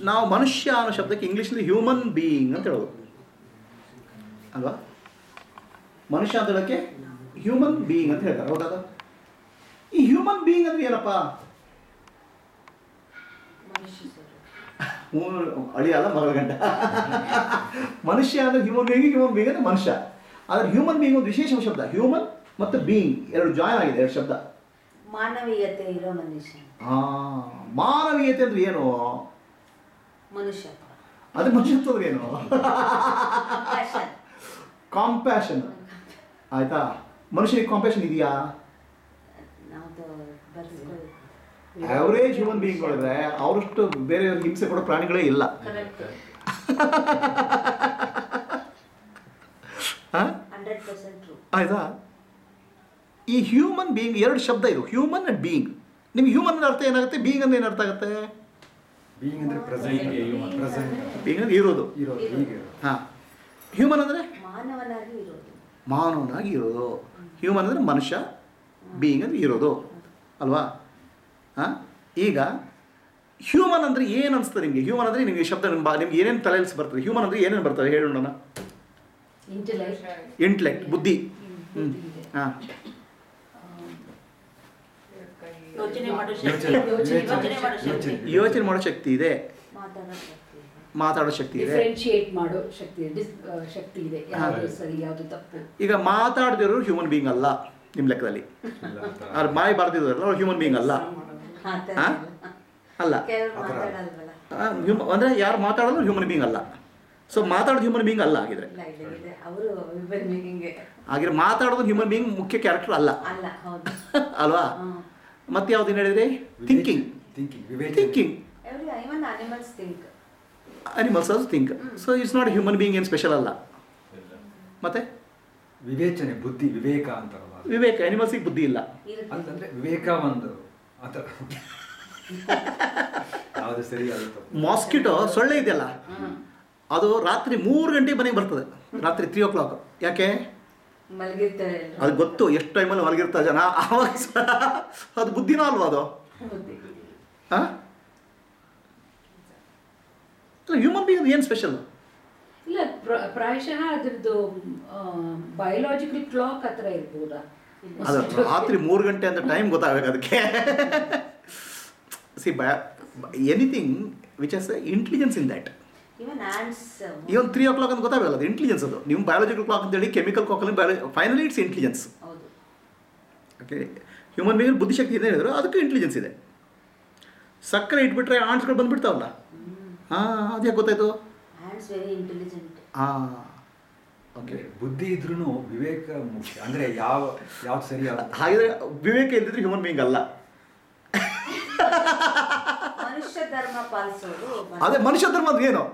ನಾವು ಮನುಷ್ಯ ಅನ್ನೋ ಶಬ್ದಕ್ಕೆ ಇಂಗ್ಲೀಷಲ್ಲಿ ಹ್ಯೂಮನ್ ಬೀಯಿಂಗ್ ಅಂತ ಹೇಳೋದು ಅಲ್ವಾ ಮನುಷ್ಯ ಅಂತ ಹೇಳೋಕ್ಕೆ ಹ್ಯೂಮನ್ ಬೀಯಿಂಗ್ ಅಂತ ಹೇಳ್ತಾರೆ ಹೌದಾ ಈ ಹ್ಯೂಮನ್ ಬೀಯಿಂಗ್ ಅಂದ್ರೆ ಏನಪ್ಪ ಮನುಷ್ಯ ಸರ್ ಮೂರು ಅಳಿಯಲ್ಲ ಮಗಳ ಗಂಟ ಮನುಷ್ಯ ಅಂದ್ರೆ ಹ್ಯೂಮನ್ ಬೀಯಿಂಗ್ ಹ್ಯೂಮನ್ ಬೀಯಿಂಗ್ ಅಂದ್ರೆ ಮನುಷ್ಯ ಆದರೆ ಹ್ಯೂಮನ್ ಬೀಯಿಂಗ್ ಒಂದು ವಿಶೇಷ ಶಬ್ದ ಹ್ಯೂಮನ್ ಮತ್ತು ಬೀಯಿಂಗ್ ಎರಡು ಜಾಯ್ನ್ ಆಗಿದೆ ಎರಡು ಶಬ್ದ ಮಾನವೀಯತೆ ಇರೋ ಮನುಷ್ಯ ಆ, ಮಾನವೀಯತೆ ಅಂದ್ರೆ ಏನು ಮನುಷ್ಯ ಅದು ಮನುಷ್ಯತ್ವ ಅಂದ್ರೆ ಏನು Compassion. ಕಾಂಪ್ಯಾಷನ್ ಆಯ್ತಾ ಮನುಷ್ಯನಿಗೆ ಕಾಂಪ್ಯಾಷನ್ ಇದೆಯಾ ನಾವ್ದು ಬರ್ಸ್ಕೊಳ್ಳಿ ಆವರೇಜ್ ಹ್ಯೂಮನ್ ಬೀಯಿಂಗ್ಗಳಿದ್ರೆ ಅವರಷ್ಟು ಬೇರೆ ಹಿಂಸೆ ಕೊಡೋ ಪ್ರಾಣಿಗಳೇ ಇಲ್ಲ ಕರೆಕ್ಟ್ ಹಾಂ ಹಂಡ್ರೆಡ್ ಪರ್ಸೆಂಟ್ ಟ್ರೂ ಆಯ್ತಾ ಈ ಹ್ಯೂಮನ್ ಬೀಯಿಂಗ್ ಎರಡು ಶಬ್ದ ಇದು ಹ್ಯೂಮನ್ ಅಂಡ್ ಬೀಯಿಂಗ್ ನಿಮ್ಗೆ ಹ್ಯೂಮನ್ ಅರ್ಥ ಏನಾಗುತ್ತೆ ಬೀಯಿಂಗ್ ಅಂದ್ರೆ ಏನು ಅರ್ಥ ಆಗುತ್ತೆ ಬೀಯಿಂಗ್ ಅಂದ್ರೆ ಪ್ರೆಸೆಂಟ್ ಪ್ರೆಸೆಂಟ್ ಬೀಯಿಂಗ್ ಅಂದ್ರೆ ಇರೋದು ಇರೋದು ಹೀಗೆ ಹಾಂ ಹ್ಯೂಮನ್ ಅಂದರೆ ಮಾನವನಾಗಿ ಇರೋದು ಮಾನವನಾಗಿ ಇರೋದು ಹ್ಯೂಮನ್ ಅಂದರೆ ಮನುಷ್ಯ ಬೀಯಿಂಗ್ ಅಂದರೆ ಇರೋದು ಅಲ್ವಾ ಹಾಂ ಈಗ ಹ್ಯೂಮನ್ ಅಂದರೆ ಏನು ಅನಿಸ್ತದೆ ನಿಮಗೆ ಹ್ಯೂಮನ್ ಅಂದರೆ ನಿಮಗೆ ಶಬ್ದ ನಿಮ್ಮ ಬಾ- ನಿಮ್ಗೆ ಏನೇನು ತಲೆಯಲ್ಲಿ ಬರ್ತದೆ ಹ್ಯೂಮನ್ ಅಂದರೆ ಏನೇನು ಬರ್ತದೆ ಹೇಳೋಣ ಇಂಟೆಲೆಕ್ಟ್ ಇಂಟ್ಲೆಕ್ಟ್ ಬುದ್ಧಿ ಹ್ಞೂ ಹಾಂ ಯೋಚನೆ ಮಾಡೋ ಯೋಚನೆ ಶಕ್ತಿ ಯೋಚನೆ ಯೋಚನೆ ಮಾಡೋ ಶಕ್ತಿ ಯೋಚನೆ ಮಾಡೋ ಶಕ್ತಿ ಇದೆ ಮಾತಾಡೋ ಶಕ್ತಿ ಮಾತಾಡೋ ಶಕ್ತಿ ಇದೆ ಡಿಫ್ರೆನ್ಶಿಯೇಟ್ ಮಾಡೋ ಶಕ್ತಿ ಡಿಸ್ ಆ, ಶಕ್ತಿ ಇದೆ ಯಾವುದು ಸರಿ ಯಾವುದು ತಪ್ಪು ಈಗ ಮಾತಾಡದಿರೋರು ಹ್ಯೂಮನ್ ಬೀಯಿಂಗ್ ಅಲ್ಲ ನಿಮ್ಮ ಲೆಕ್ಕದಲ್ಲಿ ಅವ್ರು ಬಾಯಿ ಬರ್ದಿದ್ದಾರಲ್ಲ ಅವ್ರು ಹ್ಯೂಮನ್ ಬೀಯಿಂಗ್ ಅಲ್ಲ ಆ ಥರ ಹಾ? ಅಲ್ಲ ಕೆಲವ್ರು ಆ ಥರ. ಮಾತಾಡಲ್ವಲ್ಲ ಹ್ಯೂಮ ಅಂದರೆ ಯಾರು ಮಾತಾಡೋದು ಹ್ಯೂಮನ್ ಬೀಯಿಂಗ್ ಅಲ್ಲ ಸೊ ಮಾತಾಡೋದು ಹ್ಯೂಮನ್ ಬೀಯಿಂಗ್ ಅಲ್ಲ ಆಗಿದ್ರೆ ಇಲ್ಲ ಇಲ್ಲ ಇದೆ ಅವರು ವಿಬಲ್ ಮೇಕಿಂಗ್ ಆಗಿದ್ರೆ ಮಾತಾಡೋದು ಹ್ಯೂಮನ್ ಬೀಯಿಂಗ್ ಮುಖ್ಯ ಕ್ಯಾರೆಕ್ಟರ್ ಅಲ್ಲ ಅಲ್ಲ ಹೌದು ಅಲ್ವಾ ಹ್ಮ್ ಮತ್ತೆ ಯಾವ್ದು ಹೇಳಿದ್ರಿ ಥಿಂಕಿಂಗ್ ಥಿಂಕಿಂಗ್ ವಿವೇಚನೆ thinking every even animals think animals also think so it's not human being ಏನು ಸ್ಪೆಷಲ್ ಅಲ್ಲ ಮತ್ತೆ ವಿವೇಚನೆ ಬುದ್ಧಿ ವಿವೇಕ ಅಂತಾರಲ್ಲ ಅದು. ವಿವೇಕ ಅನಿಮಲ್ಸಿಗೆ ಬುದ್ಧಿ ಇಲ್ಲ ಇರುತ್ತೆ ಅಂತಂದ್ರೆ ವಿವೇಕ ಒಂದು ಆ ಥರ ಯಾವುದು ಸರಿ ಯಾವುದು ತಪ್ಪು ಮಾಸ್ಕಿಟೋ ಸೊಳ್ಳೆ ಇದೆಯಲ್ಲ ಹ್ಮ್ ಅದು ರಾತ್ರಿ ಮೂರು ಗಂಟೆಗೆ ಮನೆಗೆ ಬರ್ತದೆ ರಾತ್ರಿ ತ್ರೀ ಓ ಕ್ಲಾಕ್ ಯಾಕೆ ಮಲಗಿರ್ತಾರೆ ಎಲ್ರು. ಅದು ಗೊತ್ತು ಎಷ್ಟು ಟೈಮಲ್ಲಿ ಮಲಗಿರ್ತಾರೆ ಜನ ಆವಾಗ ಸ- ಅದು ಬುದ್ಧಿನೂ ಅಲ್ವಾ ಅದು ಬುದ್ಧಿ. ಹಾಂ ಹ್ಯೂಮನ್ ಬೀಯಿಂಗ್ ಏನು ಸ್ಪೆಷಲ್ ಇಲ್ಲ ಪ್ರ- ಪ್ರಾಯಶಃ ಅದ್ರದ್ದು ಬಯೋಲಾಜಿಕಲ್ ಕ್ಲಾಕ್ ಹತ್ರ ಇರ್ಬೋದಾ ಅದು ರಾತ್ರಿ ಮೂರು ಗಂಟೆ ಅಂತ ಟೈಮ್ ಗೊತ್ತಾಗಬೇಕು ಅದಕ್ಕೆ see by anything which is intelligence in that Even ants, uh, even three o'clock ಅಂತ ಗೊತ್ತಾಗಲ್ಲ ಅದು ಇಂಟೆಲಿಜೆನ್ಸ್ ಅದು ನಿಮ್ಮ ಬಯಾಲಜಿಕಲ್ ಕ್ಲಾಕ್ ಅಂತೇಳಿ ಕೆಮಿಕಲ್ ಕ್ಲಾಕಲ್ಲಿ ಬಯಾಲಜಿ ಫೈನಲಿ ಇಟ್ಸ್ ಇಂಟೆಲಿಜೆನ್ಸ್ ಹೌದು ಓಕೆ ಹ್ಯೂಮನ್ ಬೀಯಿಂಗ್ ಬುದ್ಧಿಶಕ್ತಿ ಇದೆ ಹೇಳಿದ್ರು ಅದಕ್ಕೂ ಇಂಟೆಲಿಜೆನ್ಸ್ ಇದೆ ಸಕ್ಕರೆ ಇಟ್ಬಿಟ್ರೆ ಆಂಟ್ಸ್ಗಳು ಬಂದ್ಬಿಡ್ತಾವಲ್ಲ ಹಾಂ ಅದು ಯಾಕೆ ಗೊತ್ತಾಯ್ತು ants very intelligent. ಹಾಂ ಓಕೆ ಬುದ್ಧಿ ಇದ್ರೂ ವಿವೇಕ ಮುಖ್ಯ ಅಂದ್ರೆ ಯಾವ ಯಾವ್ದು ಸರಿ ಯಾವ್ದು ತಪ್ಪು. ಹಾಗಿದ್ರೆ ವಿವೇಕ ಇಲ್ದಿದ್ರೆ ಹ್ಯೂಮನ್ ಬೀಯಿಂಗ್ ಅಲ್ಲ ಮನುಷ್ಯ ಧರ್ಮ ಪಾಲಿಸೋದು ಅದೇ ಮನುಷ್ಯ ಧರ್ಮ ಅಂದ್ರೆ ಏನು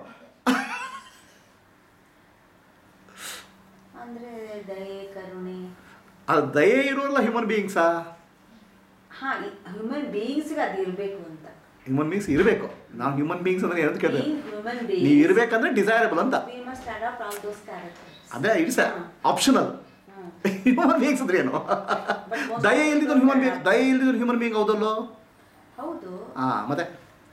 ಅಂದ್ರೆ ದಯೆ ಕರುಣೆ ಅದು ದಯೆ ಇರೋಲ್ಲ ಹ್ಯೂಮನ್ ಬೀಯಿಂಗ್ಸಾ ಹಾ ಹ್ಯೂಮನ್ ಬೀಯಿಂಗ್ಸ್ಗೆ ಅದು ಇರಬೇಕು ಅಂತ ಹ್ಯೂಮನ್ ಬೀಯಿಂಗ್ಸ್ ಇರಬೇಕು ನಾವು ಹ್ಯೂಮನ್ ಬೀಯಿಂಗ್ಸ್ ಅಂದ್ರೆ ಏನಂತ ಕೇಳಿದೆ ಹ್ಯೂಮನ್ ನೀವು ಬೀಯಿಂಗ್ ಇರಬೇಕಂದ್ರೆ ಡಿಸೈರಬಲ್ ಅಂತ we must stand up from those characters ಅದೇ ಇಟ್ಸ್ ಆಪ್ಷನಲ್ ಹ್ಯೂಮನ್ ಬೀಯಿಂಗ್ಸ್ ಅಂದ್ರೆ ಏನು But most ದಯೆ of ಇಲ್ದಿದ್ರು them ಹ್ಯೂಮನ್ are- ಬೀಯಿಂಗ್ ದಯೆ ಇಲ್ದಿದ್ರು ಹ್ಯೂಮನ್ ಬೀಯಿಂಗ್ ಹೌದಲ್ಲೋ ಹೌದು ಹಾಂ ಮತ್ತೆ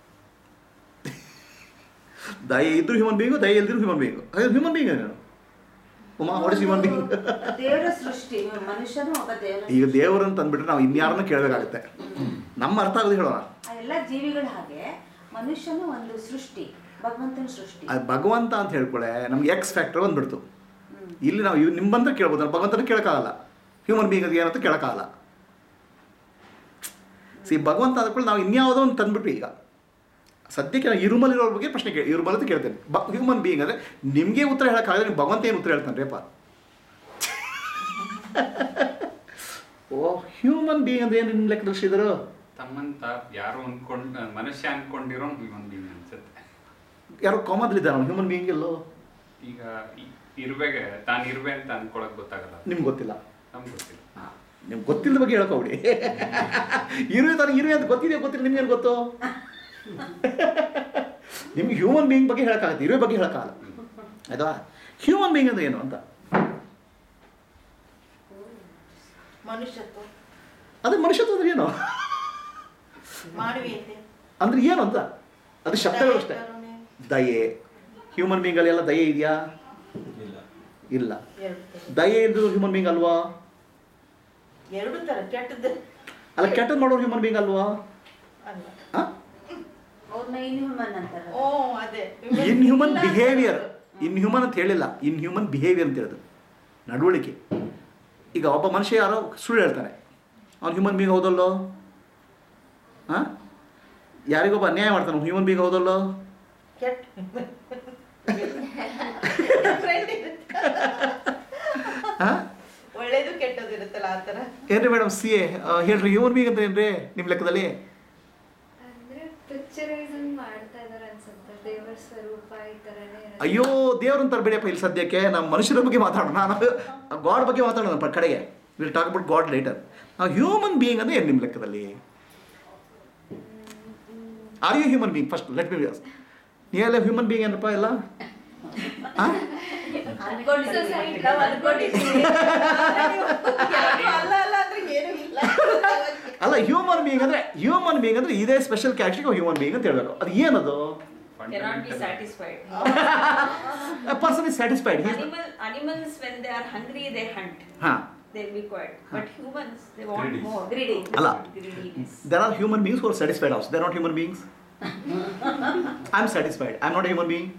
ದಯೆ ಇದ್ರು ಹ್ಯೂಮನ್ ಬೀಯಿಂಗು ದಯೆ ಇಲ್ದಿದ್ರು ಹ್ಯೂಮನ್ ಬೀಯಿಂಗು ಹಾಗಾದ್ರೆ ಹ್ಯೂಮನ್ ಬೀಯಿಂಗ್ ಏನು Uma what is human being ದೇವರ ಸೃಷ್ಟಿ ಮನುಷ್ಯನು ಒಬ್ಬ ದೇವರ ಈಗ ದೇವರಂತ ಅಂದ್ಬಿಟ್ರೆ ನಾವು ಇನ್ಯಾರನ್ನ ಕೇಳಬೇಕಾಗುತ್ತೆ ನಮ್ಮ ಅರ್ಥ ಆಗೋದು ಹೇಳೋಣ ಆ ಎಲ್ಲ ಜೀವಿಗಳು ಹಾಗೆ ಮನುಷ್ಯನು ಒಂದು ಸೃಷ್ಟಿ ಭಗವಂತನ ಸೃಷ್ಟಿ ಅದು ಭಗವಂತ ಅಂತ ಹೇಳ್ಕೊಳ್ಳೆ ನಮ್ಗೆ ಎಕ್ಸ್ ಫ್ಯಾಕ್ಟರ್ ಬಂದ್ಬಿಡ್ತು ಹ್ಮ್. ಇಲ್ಲಿ ನಾವು ಇವ್ ನಿಮ್ಮ ಬಂದ್ರೆ ಕೇಳ್ಬೋದು ನಾವು ಭಗವಂತನ ಕೇಳೋಕ್ಕಾಗಲ್ಲ ಹ್ಯೂಮನ್ ಬೀಯಿಂಗ್ ಅದು ಏನಂತ ಕೇಳೋಕ್ಕಾಗಲ್ಲ ಸಿ ಭಗವಂತ ಅಂದ್ಕೊಳ್ಳಿ ನಾವು ಇನ್ಯಾವುದೋ ಒಂದು ತಂದ್ಬಿಟ್ವಿ ಈಗ ಸದ್ಯಕ್ಕೆ ನಾವು ಇರುಮಲಿರೋ ಬಗ್ಗೆ ಪ್ರಶ್ನೆ ಕೇಳಿ ಇರುಮಲ್ ಅಂತ ಕೇಳ್ತೇನೆ ಬ ಹ್ಯೂಮನ್ ಬೀಯಿಂಗ್ ಅಂದರೆ ನಿಮಗೆ ಉತ್ತರ ಹೇಳೋಕ್ಕಾಗಲ್ಲ ನೀವು ಭಗವಂತ ಏನು ಉತ್ತರ ಹೇಳ್ತಾನೆ ರೇಪ ಓ ಹ್ಯೂಮನ್ ಬೀಯಿಂಗ್ ಅಂದ್ರೆ ಏನು ನಿಮ್ಮ ಲೆಕ್ಕದಲ್ಲಿ ಶ್ರೀಧರು ತಮ್ಮಂತ ಯಾರು ಅನ್ಕೊಂಡ್ ಮನುಷ್ಯ ಅನ್ಕೊಂಡಿರೋ ಹ್ಯೂಮನ್ ಬೀಯಿಂಗ್ ಅನ್ಸುತ್ತೆ ಯಾರೋ ಕಾಮದ್ಲಿದ್ದಾನೆ ಹ್ಯೂಮನ್ ಬೀಯಿಂಗ್ ಎಲ್ಲೋ ಈಗ ಇ- ಇರ್ಬೇಕೆ ತಾನು ಇರ್ಬೇ ಅಂತ ಅನ್ಕೊಳಕ್ ಗೊತ್ತಾಗಲ್ಲ ನಿಮ್ಗೆ ಗೊತ್ತಿಲ್ಲ ನಮ್ಗೆ ಗೊತ್ತಿಲ್ಲ ನಿಮ್ಗೆ ಗೊತ್ತಿಲ್ಲದ ಬಗ್ಗೆ ಹೇಳ್ಕೊಬಿಡಿ ಇರುವೆ ತಾನು ಇರುವೆ ಅಂತ ಗೊತ್ತಿದೆಯೋ ಗೊತ್ತಿಲ್ಲ ನಿಮ್ಗೇನು ಗೊತ್ತು ನಿಮ್ಗೆ ಹ್ಯೂಮನ್ ಬೀಯಿಂಗ್ ಬಗ್ಗೆ ಹೇಳೋಕ್ಕಾಗತ್ತೆ ಇರುವೆ ಬಗ್ಗೆ ಹೇಳೋಕ್ಕಾಗಲ್ಲ ಆಯ್ತಾ ಹ್ಯೂಮನ್ ಬೀಯಿಂಗ್ ಅಂದ್ರೆ ಏನು ಅಂತ ಮನುಷ್ಯತ್ವ ಅದೇ ಮನುಷ್ಯತ್ವ ಅಂದ್ರೆ ಏನು ಮಾನವೀಯತೆ ಅಂದ್ರೆ ಏನು ಅಂತ ಅದು ಶಬ್ದಗಳು ಅಷ್ಟೇ ಕರುಣೆ, ದಯೆ ಹ್ಯೂಮನ್ ಬೀಯಿಂಗಲ್ಲಿ ಎಲ್ಲ ದಯೆ ಇದೆಯಾ ಇಲ್ಲ ಇಲ್ಲ ದಯೆ ಇದ್ದು ಹ್ಯೂಮನ್ ಬೀಯಿಂಗ್ ಅಲ್ವಾ ಎರಡು ತರ ಕೆಟ್ಟದ್ದು ಅಲ್ಲ ಕೆಟ್ಟದ್ದು ಮಾಡೋರು ಹ್ಯೂಮನ್ ಬೀಯಿಂಗ್ ಅಲ್ವಾ ಅಲ್ಲ ಆ? ಅವ್ರನ್ನ ಇನ್ಹ್ಯೂಮನ್ ಅಂತಾರೆ ಓ ಅದೇ inhuman behaviour inhuman ಅಂತ ಹೇಳಿಲ್ಲ ಇನ್ ಹ್ಯೂಮನ್ ಬಿಹೇವಿಯರ್ ಅಂತ ಹೇಳಿದ್ರು ನಡವಳಿಕೆ ಈಗ ಒಬ್ಬ ಮನುಷ್ಯ ಯಾರೋ ಸುಳ್ಳು ಹೇಳ್ತಾನೆ ಅವ್ನು ಹ್ಯೂಮನ್ ಬೀಂಗ್ ಹೌದಲ್ಲೋ ಹಾಂ ಯಾರಿಗೊಬ್ಬ ಅನ್ಯಾಯ ಮಾಡ್ತಾನೆ ಹ್ಯೂಮನ್ ಬೀಂಗ್ ಹೌದಲ್ಲೋ ಕೆಟ್ಟ Different ಇರುತ್ತೆ. ಹಾಂ ಒಳ್ಳೇದು ಕೆಟ್ಟದ್ದು ಇರುತ್ತಲ್ಲ ಆ ತರ ಏನ್ರಿ ಮೇಡಮ್ ಸಿ ಎ ಹೇಳ್ರಿ ಹ್ಯೂಮನ್ ಬೀಂಗ್ ಅಂತ ಏನ್ರಿ ನಿಮ್ಮ ಲೆಕ್ಕದಲ್ಲಿ ಅಂದ್ರೆ ಪಿಕ್ಚರೈಸನ್ ಮಾಡ್ತಾ ಇದಾರೆ ಅನ್ಸುತ್ತೆ ದೇವರ ಸ್ವರೂಪ ಈ ತರನೇ ಇರುತ್ತೆ. ಅಯ್ಯೋ ದೇವ್ರ ಅಂತಾರೆ ಬಿಡಿಯಪ್ಪ ಇಲ್ಲಿ ಸದ್ಯಕ್ಕೆ ನಮ್ಮ ಮನುಷ್ಯರ ಬಗ್ಗೆ ಮಾತಾಡೋಣ ನಾನು ಗಾಡ್ ಬಗ್ಗೆ ಮಾತಾಡೋಣ ಪ- ಕಡೆಗೆ will talk about god later ನಾವು ಹ್ಯೂಮನ್ ಬೀಯಿಂಗ್ ಅಂದ್ರೆ ಏನು ನಿಮ್ಮ ಲೆಕ್ಕದಲ್ಲಿ are you human being first let me ನೀವೆಲ್ಲ ಹ್ಯೂಮನ್ ಬೀಯಿಂಗ್ ಏನಪ್ಪ ಎಲ್ಲ ಆ? ಅನ್ಕೊಂಡಿದ್ದೀವಿ ನಾವು ಅನ್ಕೊಂಡಿದ್ದೀವಿ ಯಾರು ಅಲ್ಲ ಅಲ್ಲ ಅಂದ್ರೆ ಏನೂ ಇಲ್ಲ ಅಲ್ಲ ಹ್ಯೂಮನ್ ಬೀಯಿಂಗ್ ಅಂದ್ರೆ ಹ್ಯೂಮನ್ ಬೀಯಿಂಗ್ ಅಂದ್ರೆ ಇದೇ ಸ್ಪೆಷಲ್ ಕ್ಯಾರೆಕ್ಟರ್ ಹ್ಯೂಮನ್ ಬೀಯಿಂಗ್ ಅಂತ ಹೇಳ್ಬೇಕು ಅದು ಏನದು cannot be satisfied. Person is satisfied Animal, animals, when they are hungry, they hunt. ಹಾಂ They'll be quiet. But humans, they want Greedy. more. Greedy. ಅಲ್ಲ. Greediness. there are human beings who are satisfied also. They're not human beings. I'm satisfied. I'm not a human being.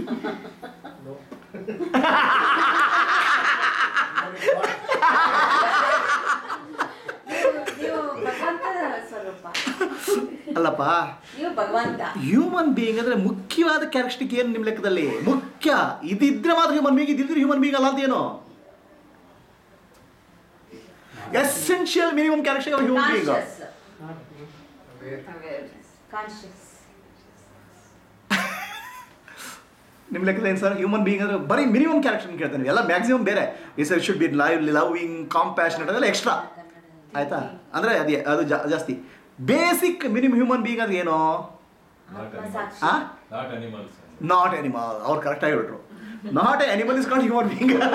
ನೀವು ಭಗವಂತನ ಸ್ವರೂಪ ಅಲ್ಲಪ್ಪ ನೀವು ಭಗವಂತ human being ಅಂದ್ರೆ ಮುಖ್ಯವಾದ characteristic ಏನು ನಿಮ್ಮ ಲೆಕ್ಕದಲ್ಲಿ ಮುಖ್ಯ ಇದಿದ್ರೆ ಮಾತ್ರ ಹ್ಯೂಮನ್ ಬೀಯಿಂಗ್ ಇದಿದ್ರೆ ಹ್ಯೂಮನ್ ಬೀಯಿಂಗ್ ಅಲ್ಲ ಅಂತೇನು essential minimum character human being conscious ನಿಮ್ಮ ಲೆಕ್ಕದಲ್ಲಿ ಏನು ಸರ್ ಹ್ಯೂಮನ್ ಬೀಯಿಂಗ್ ಅಂದ್ರೆ ಬರೀ ಮಿನಿಮಮ್ ಕ್ಯಾರೆಕ್ಟರ್ ಕೇಳ್ತಾನೆ ಎಲ್ಲ ಮ್ಯಾಕ್ಸಿಮಮ್ ಬೇರೆ is should be live loving compassionate ಅದೆಲ್ಲ ಎಕ್ಸ್ಟ್ರಾ ಆಯ್ತಾ ಅಂದರೆ ಅದೇ ಅದು ಜಾ- ಜಾಸ್ತಿ ಬೇಸಿಕ್ ಮಿನಿಮಮ್ ಹ್ಯೂಮನ್ ಬೀಯಿಂಗ್ ಅಂದ್ರೆ ಏನು ಆತ್ಮಸಾಕ್ಷಿ ಆ ನಾಟ್ ಅನಿಮಲ್ಸ್ ನಾಟ್ ಎನಿಮಲ್ ಅವ್ರು ಕರೆಕ್ಟಾಗಿ ಹೇಳ್ರು not a animal is called human being ಆ,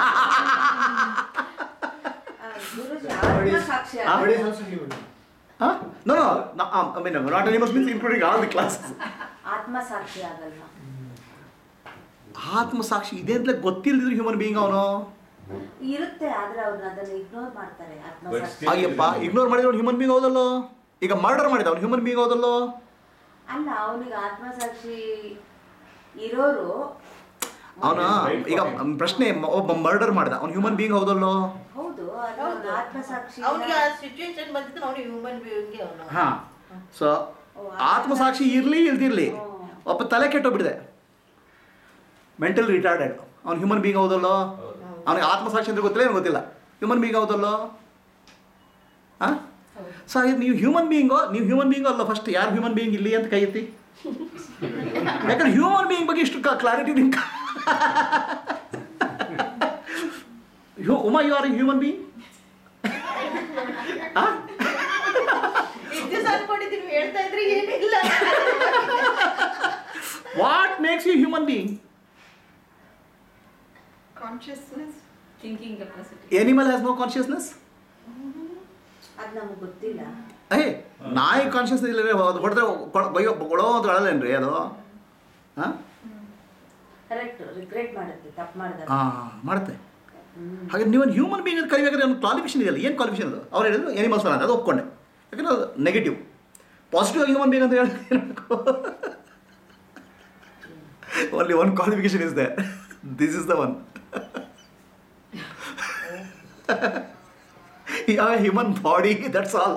ಗುರುಜಿ ಆತ್ಮಸಾಕ್ಷಿ ಆ? ಆಗಲ್ಲ. No no I mean not animals means including all the class ಆತ್ಮಸಾಕ್ಷಿ ಆಗಲ್ವಾ ಆತ್ಮಸಾಕ್ಷಿ ಇದೆ ಅಂತ ಗೊತ್ತಿಲ್ಲದಿದ್ರು ಹ್ಯೂಮನ್ ಬೀಯಿಂಗ್ ಅವನು ಇರುತ್ತೆ ಆದ್ರೆ ಅವ್ರನ್ನ ಅದನ್ನ ಇಗ್ನೋರ್ ಮಾಡ್ತಾರೆ ಆತ್ಮಸಾಕ್ಷಿ still- ಅಯ್ಯಪ್ಪ ಇಗ್ನೋರ್ ಮಾಡಿದ್ರೆ ಹ್ಯೂಮನ್ ಬೀಯಿಂಗ್ ಹೌದಲ್ಲೋ ಈಗ ಮರ್ಡರ್ ಮಾಡಿದ ಅವ್ನು ಹ್ಯೂಮನ್ ಬೀಯಿಂಗ್ ಹೌದಲ್ಲೋ ಅಲ್ಲ ಅವನಿಗೆ ಆತ್ಮಸಾಕ್ಷಿ ಇರೋರು ಅವನ ಈಗ ಪ್ರಶ್ನೆ ಮ- ಒಬ್ಬ ಮರ್ಡರ್ ಮಾಡಿದ ಅವ್ನು ಹ್ಯೂಮನ್ ಬೀಯಿಂಗ್ ಹೌದಲ್ಲೋ ಹೌದು ಅದು ಹೌದು. ಆತ್ಮಸಾಕ್ಷಿ ಅವ್ನಿಗೆ ಆ ಸಿಚುವೇಶನ್ ಬಂದಿದ್ದು ಅವನು ಹ್ಯೂಮನ್ ಬೀಯಿಂಗ್ಗೆ ಅವನು ಹಾ ಸೊ ಆತ್ಮಸಾಕ್ಷಿ ಇರಲಿ ಇಲ್ದಿರ್ಲಿ ಒಬ್ಬ ತಲೆ ಕೆಟ್ಟೋಗ್ಬಿಟ್ಟಿದೆ ಮೆಂಟಲ್ ರಿಟಾರ್ಡೆಡ್ ಅವ್ನು ಹ್ಯೂಮನ್ ಬೀಯಿಂಗ್ ಹೌದಲ್ಲೋ ಅವನಿಗೆ ಆತ್ಮಸಾಕ್ಷಿ ಅಂದ್ರೆ ಗೊತ್ತಿಲ್ಲ ಏನು ಗೊತ್ತಿಲ್ಲ ಹ್ಯೂಮನ್ ಬೀಯಿಂಗ್ ಹೌದಲ್ಲೋ ಹಾಂ ಸೊ ನೀವು ಹ್ಯೂಮನ್ ಬೀಯಿಂಗೋ ನೀವು ಹ್ಯೂಮನ್ ಬೀಯಿಂಗೋ ಅಲ್ಲ ಫಸ್ಟ್ ಯಾರು ಹ್ಯೂಮನ್ ಬೀಯಿಂಗ್ ಇಲ್ಲಿ ಅಂತ ಕೈ ಎತ್ತಿ ಯಾಕಂದ್ರೆ ಹ್ಯೂಮನ್ ಬೀಯಿಂಗ್ ಬಗ್ಗೆ ಇಷ್ಟು ಕ್ಲಾರಿಟಿ ನಿಮ್ಗೆ Uma you are human being ಹಾಂ ವಿದ್ಯುತ್ ಅನ್ಕೊಂಡಿದ್ದೀನಿ ಹೇಳ್ತಾ ಇದ್ರೆ ಏನಿಲ್ಲ what makes you human being consciousness Thinking capacity. Animal has no consciousness ಅದ್ ನಮ್ಗೆ ಗೊತ್ತಿಲ್ಲ ಏ ನಾಯಿ ಕಾನ್ಷಿಯಸ್ನೆಸ್ ಇಲ್ಲ ಅದು ಹೊಡೆದ್ರೆ ಬೈಯೋ ಕೊಡೋ ಅಂತ ಅಳಲ್ಲೇನ್ರಿ ಅದು ಹಾಂ ಕರೆಕ್ಟ್ ರಿಗ್ರೆಟ್ ಮಾಡುತ್ತೆ ತಪ್ಪು ಮಾಡಿದಾಗ ಹಾಂ ಮಾಡುತ್ತೆ ಹಾಗೆ ನೀವು ಹ್ಯೂಮನ್ ಬೀಯಿಂಗ್ ಅಂತ ಕರಿಬೇಕಾದ್ರೆ ಒಂದು ಕ್ವಾಲಿಫಿಕೇಶನ್ ಇದೆಯಲ್ಲ ಏನು ಕ್ವಾಲಿಫಿಕೇಶನ್ ಅದು ಅವ್ರು ಹೇಳಿದ್ರು ಎನಿಮಲ್ಸ್ ಅಂತ ಅದು ಒಪ್ಕೊಂಡೆ ಯಾಕಂದ್ರೆ ಅದು ನೆಗೆಟಿವ್ ಪಾಸಿಟಿವ್ ಹ್ಯೂಮನ್ ಬೀಯಿಂಗ್ ಅಂತ ಹೇಳಬೇಕು only one qualification is they this is the one you have a human body that's all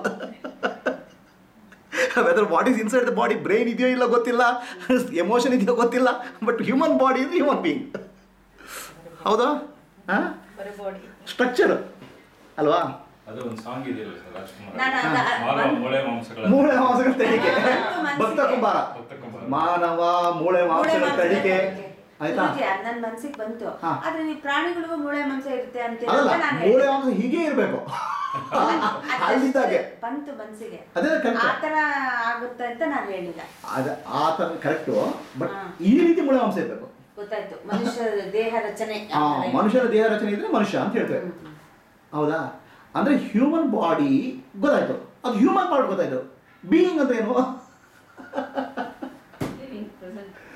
whether what is inside the body brain ಇದೆಯೋ ಇಲ್ಲ ಗೊತ್ತಿಲ್ಲ ಎಮೋಷನ್ ಇದೆಯೋ ಗೊತ್ತಿಲ್ಲ but human body is human being ಹೌದಾ ಹಾಂ ಬರೀ ಬಾಡಿ ಸ್ಟ್ರಕ್ಚರ್ ಅಲ್ವಾ ಅದು ಒಂದು ಸಾಂಗ್ ಇದೆಯಲ್ಲ ಸರ್ ರಾಜ್ಕುಮಾರ್ ನಾನು ಅದ- ಮಾನವ ಮೂಳೆ ಮಾಂಸಗಳ ಮೂಳೆ ಮಾಂಸಗಳ ತಡಿಕೆ ಮನ್ಸಿಗೆ. ಭಕ್ತ ಕುಂಬಾರ ಭಕ್ತ ಕುಂಬಾರ. ಮಾನವ ಮೂಳೆ ಮಾಂಸಗಳ ತಡಿಕೆ ಆಯ್ತಾ ಗುರೂಜಿ, ಅದ್ ನನ್ ಮನ್ಸಿಗೆ ಬಂತು ಹಾ. ಆದ್ರೆ ಈ ಪ್ರಾಣಿಗಳಿಗೂ ಮೂಳೆ ಮಾಂಸ ಇರುತ್ತೆ ಅಂತ ಅಲ್ಲ ನಾನು ಮೂಳೆ ಹೇಳಿದೆ. ಮಾಂಸ ಹೀಗೆ ಇರಬೇಕು ಅದಷ್ಟೇ ಅಲ್ಲಿದ್ದಾಗೆ ಬಂತು ಮನ್ಸಿಗೆ ಅದೇ ಆ ಕರೆಕ್ಟ್ ತರ ಆಗುತ್ತೆ ಅಂತ ನಾನು ಹೇಳಿಲ್ಲ ಅದ ಆ ಥರ ಕರೆಕ್ಟು ಬಟ್ ಹಾ. ಈ ರೀತಿ ಮೂಳೆ ಮಾಂಸ ಇರಬೇಕು ಗೊತ್ತಾಯ್ತು ಮನುಷ್ಯ ದೇಹ ರಚನೆ ಆ, ಮನುಷ್ಯನ ದೇಹ ರಚನೆ ಇದ್ರೆ ಮನುಷ್ಯ ಅಂತ ಹೇಳ್ತೇವೆ ಹೌದಾ ಅಂದ್ರೆ ಹ್ಯೂಮನ್ ಬಾಡಿ ಗೊತ್ತಾಯ್ತು ಅದು ಹ್ಯೂಮನ್ ಪಾರ್ಟ್ ಗೊತ್ತಾಯ್ತು ಬೀಯಿಂಗ್ ಅಂತ ಏನು Living, present.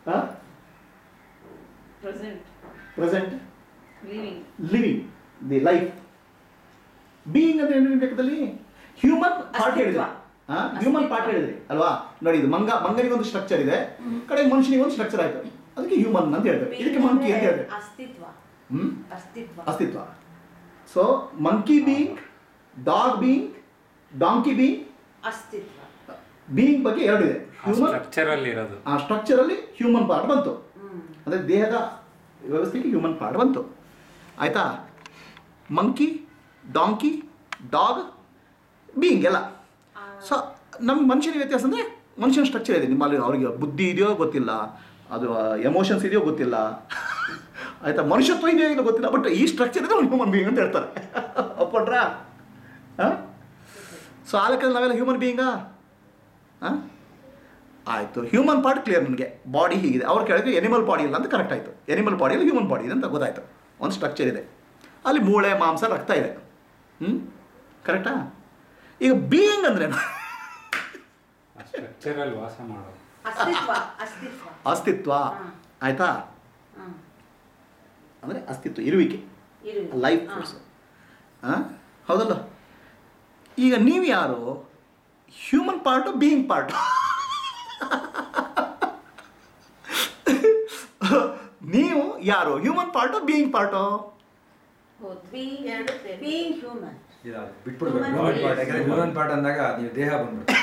Present. Present Living. Living the life being ಅಂದ್ರೆ ಏನು ಲೆಕ್ಕದಲ್ಲಿ ಹ್ಯೂಮನ್ ಪಾರ್ಟ್ ಹೇಳಿದ್ರಿ ಹ್ಯೂಮನ್ ಪಾರ್ಟ್ ಹೇಳಿದ್ರಿ ಅಲ್ವಾ ನೋಡಿ ಇದು ಮಂಗ ಮಂಗನಿಗೊಂದು ಸ್ಟ್ರಕ್ಚರ್ ಇದೆ ಕಡೆಗೆ ಮನುಷ್ಯನಿಗೆ ಒಂದು ಸ್ಟ್ರಕ್ಚರ್ ಆಯ್ತು ಅದಕ್ಕೆ ಹ್ಯೂಮನ್ ಅಂತ ಹೇಳ್ತಾರೆ ಇದಕ್ಕೆ ಮಂಕಿ ಅಂತ ಹೇಳ್ತಾರೆ ಅಸ್ತಿತ್ವ ಹ್ಮ್ ಅಸ್ತಿತ್ವ ಅಸ್ತಿತ್ವ so monkey being dog being donkey being ಅಸ್ತಿತ್ವ ಬೀಯಿಂಗ್ ಬಗ್ಗೆ ಎರಡಿದೆ ಹ್ಯೂಮನ್ ಸ್ಟ್ರಕ್ಚರ್ ಅಲ್ಲಿ ಇರೋದು ಆ ಸ್ಟ್ರಕ್ಚರಲ್ಲಿ ಹ್ಯೂಮನ್ ಪಾರ್ಟ್ ಬಂತು ಹ್ಮ್ ಅಂದರೆ ದೇಹದ ವ್ಯವಸ್ಥೆಗೆ ಹ್ಯೂಮನ್ ಪಾರ್ಟ್ ಬಂತು ಆಯಿತಾ ಮಂಕಿ ಡಾಂಕಿ ಡಾಗ್ ಬೀಯಿಂಗ್ ಎಲ್ಲ ಸೊ ನಮ್ಮ ಮನುಷ್ಯನ ವ್ಯತ್ಯಾಸ ಅಂದರೆ ಮನುಷ್ಯನ ಸ್ಟ್ರಕ್ಚರ್ ಇದೆ ನಿಮ್ಮಲ್ಲಿ ಅವರಿಗೆ ಬುದ್ಧಿ ಇದೆಯೋ ಗೊತ್ತಿಲ್ಲ ಅದು ಎಮೋಷನ್ಸ್ ಇದೆಯೋ ಗೊತ್ತಿಲ್ಲ ಆಯಿತಾ ಮನುಷ್ಯತ್ವ ಇದೆಯೋ ಇಲ್ಲ ಗೊತ್ತಿಲ್ಲ ಬಟ್ ಈ ಸ್ಟ್ರಕ್ಚರ್ ಇದೆ ಅವ್ನು ಹ್ಯೂಮನ್ ಬೀಯಿಂಗ್ ಅಂತ ಹೇಳ್ತಾರೆ ಒಪ್ಕೊಂಡ್ರಾ ಹಾಂ ಸೊ ಆ ಲೆಕ್ಕದಲ್ಲಿ ನಾವೆಲ್ಲ ಹ್ಯೂಮನ್ ಬೀಯಿಂಗಾ ಹಾಂ ಆಯಿತು ಹ್ಯೂಮನ್ ಪಾರ್ಟ್ ಕ್ಲಿಯರ್ ನನಗೆ ಬಾಡಿ ಹೀಗಿದೆ ಅವ್ರು ಕೇಳಿದ್ರೆ ಎನಿಮಲ್ ಬಾಡಿ ಇಲ್ಲ ಅಂತ ಕರೆಕ್ಟ್ ಆಯಿತು ಎನಿಮಲ್ ಬಾಡಿಯಲ್ಲಿ ಹ್ಯೂಮನ್ ಬಾಡಿ ಇದೆ ಅಂತ ಗೊತ್ತಾಯಿತು ಒಂದು ಸ್ಟ್ರಕ್ಚರ್ ಇದೆ ಅಲ್ಲಿ ಮೂಳೆ ಮಾಂಸ ರಕ್ತ ಇದೆ ಹ್ಞೂ ಕರೆಕ್ಟಾ ಈಗ ಬೀಯಿಂಗ್ ಅಂದ್ರೇನು ಸ್ಟ್ರಕ್ಚರ್ ಅಲ್ಲಿ ವಾಸ ಮಾಡೋದು ಅಸ್ತಿತ್ವ ಅಸ್ತಿತ್ವ ಅಸ್ತಿತ್ವ ಹಾ. ಆಯಿತಾ ಹ್ಮ್ ಅಂದರೆ ಅಸ್ತಿತ್ವ ಇರುವಿಕೆ ಇರು ಲೈಫ್ ಹಾ. ಫೋರ್ಸ್ ಹಾಂ ಹೌದಲ್ಲ ಈಗ ನೀವು ಯಾರು ಹ್ಯೂಮನ್ ಪಾರ್ಟು ಬೀಯಿಂಗ್ ಪಾರ್ಟು ನೀವು ಯಾರು ಹ್ಯೂಮನ್ ಪಾರ್ಟು ಬೀಯಿಂಗ್ ಪಾರ್ಟು ಹೌದು ಬೀಯಿಂಗ್ ಎರಡು ಬೀಯಿಂಗ್ ಹ್ಯೂಮನ್ ಇಲ್ಲ ಬಿಟ್ಬಿಡ್ಬೇಕು Human ಹ್ಯೂಮನ್ being. ಪಾರ್ಟ್ ಯಾಕಂದ್ರೆ ಹ್ಯೂಮನ್ ಪಾರ್ಟ್ ಅಂದಾಗ ನೀವು ದೇಹ ಬಂದ್ಬಿಡುತ್ತೆ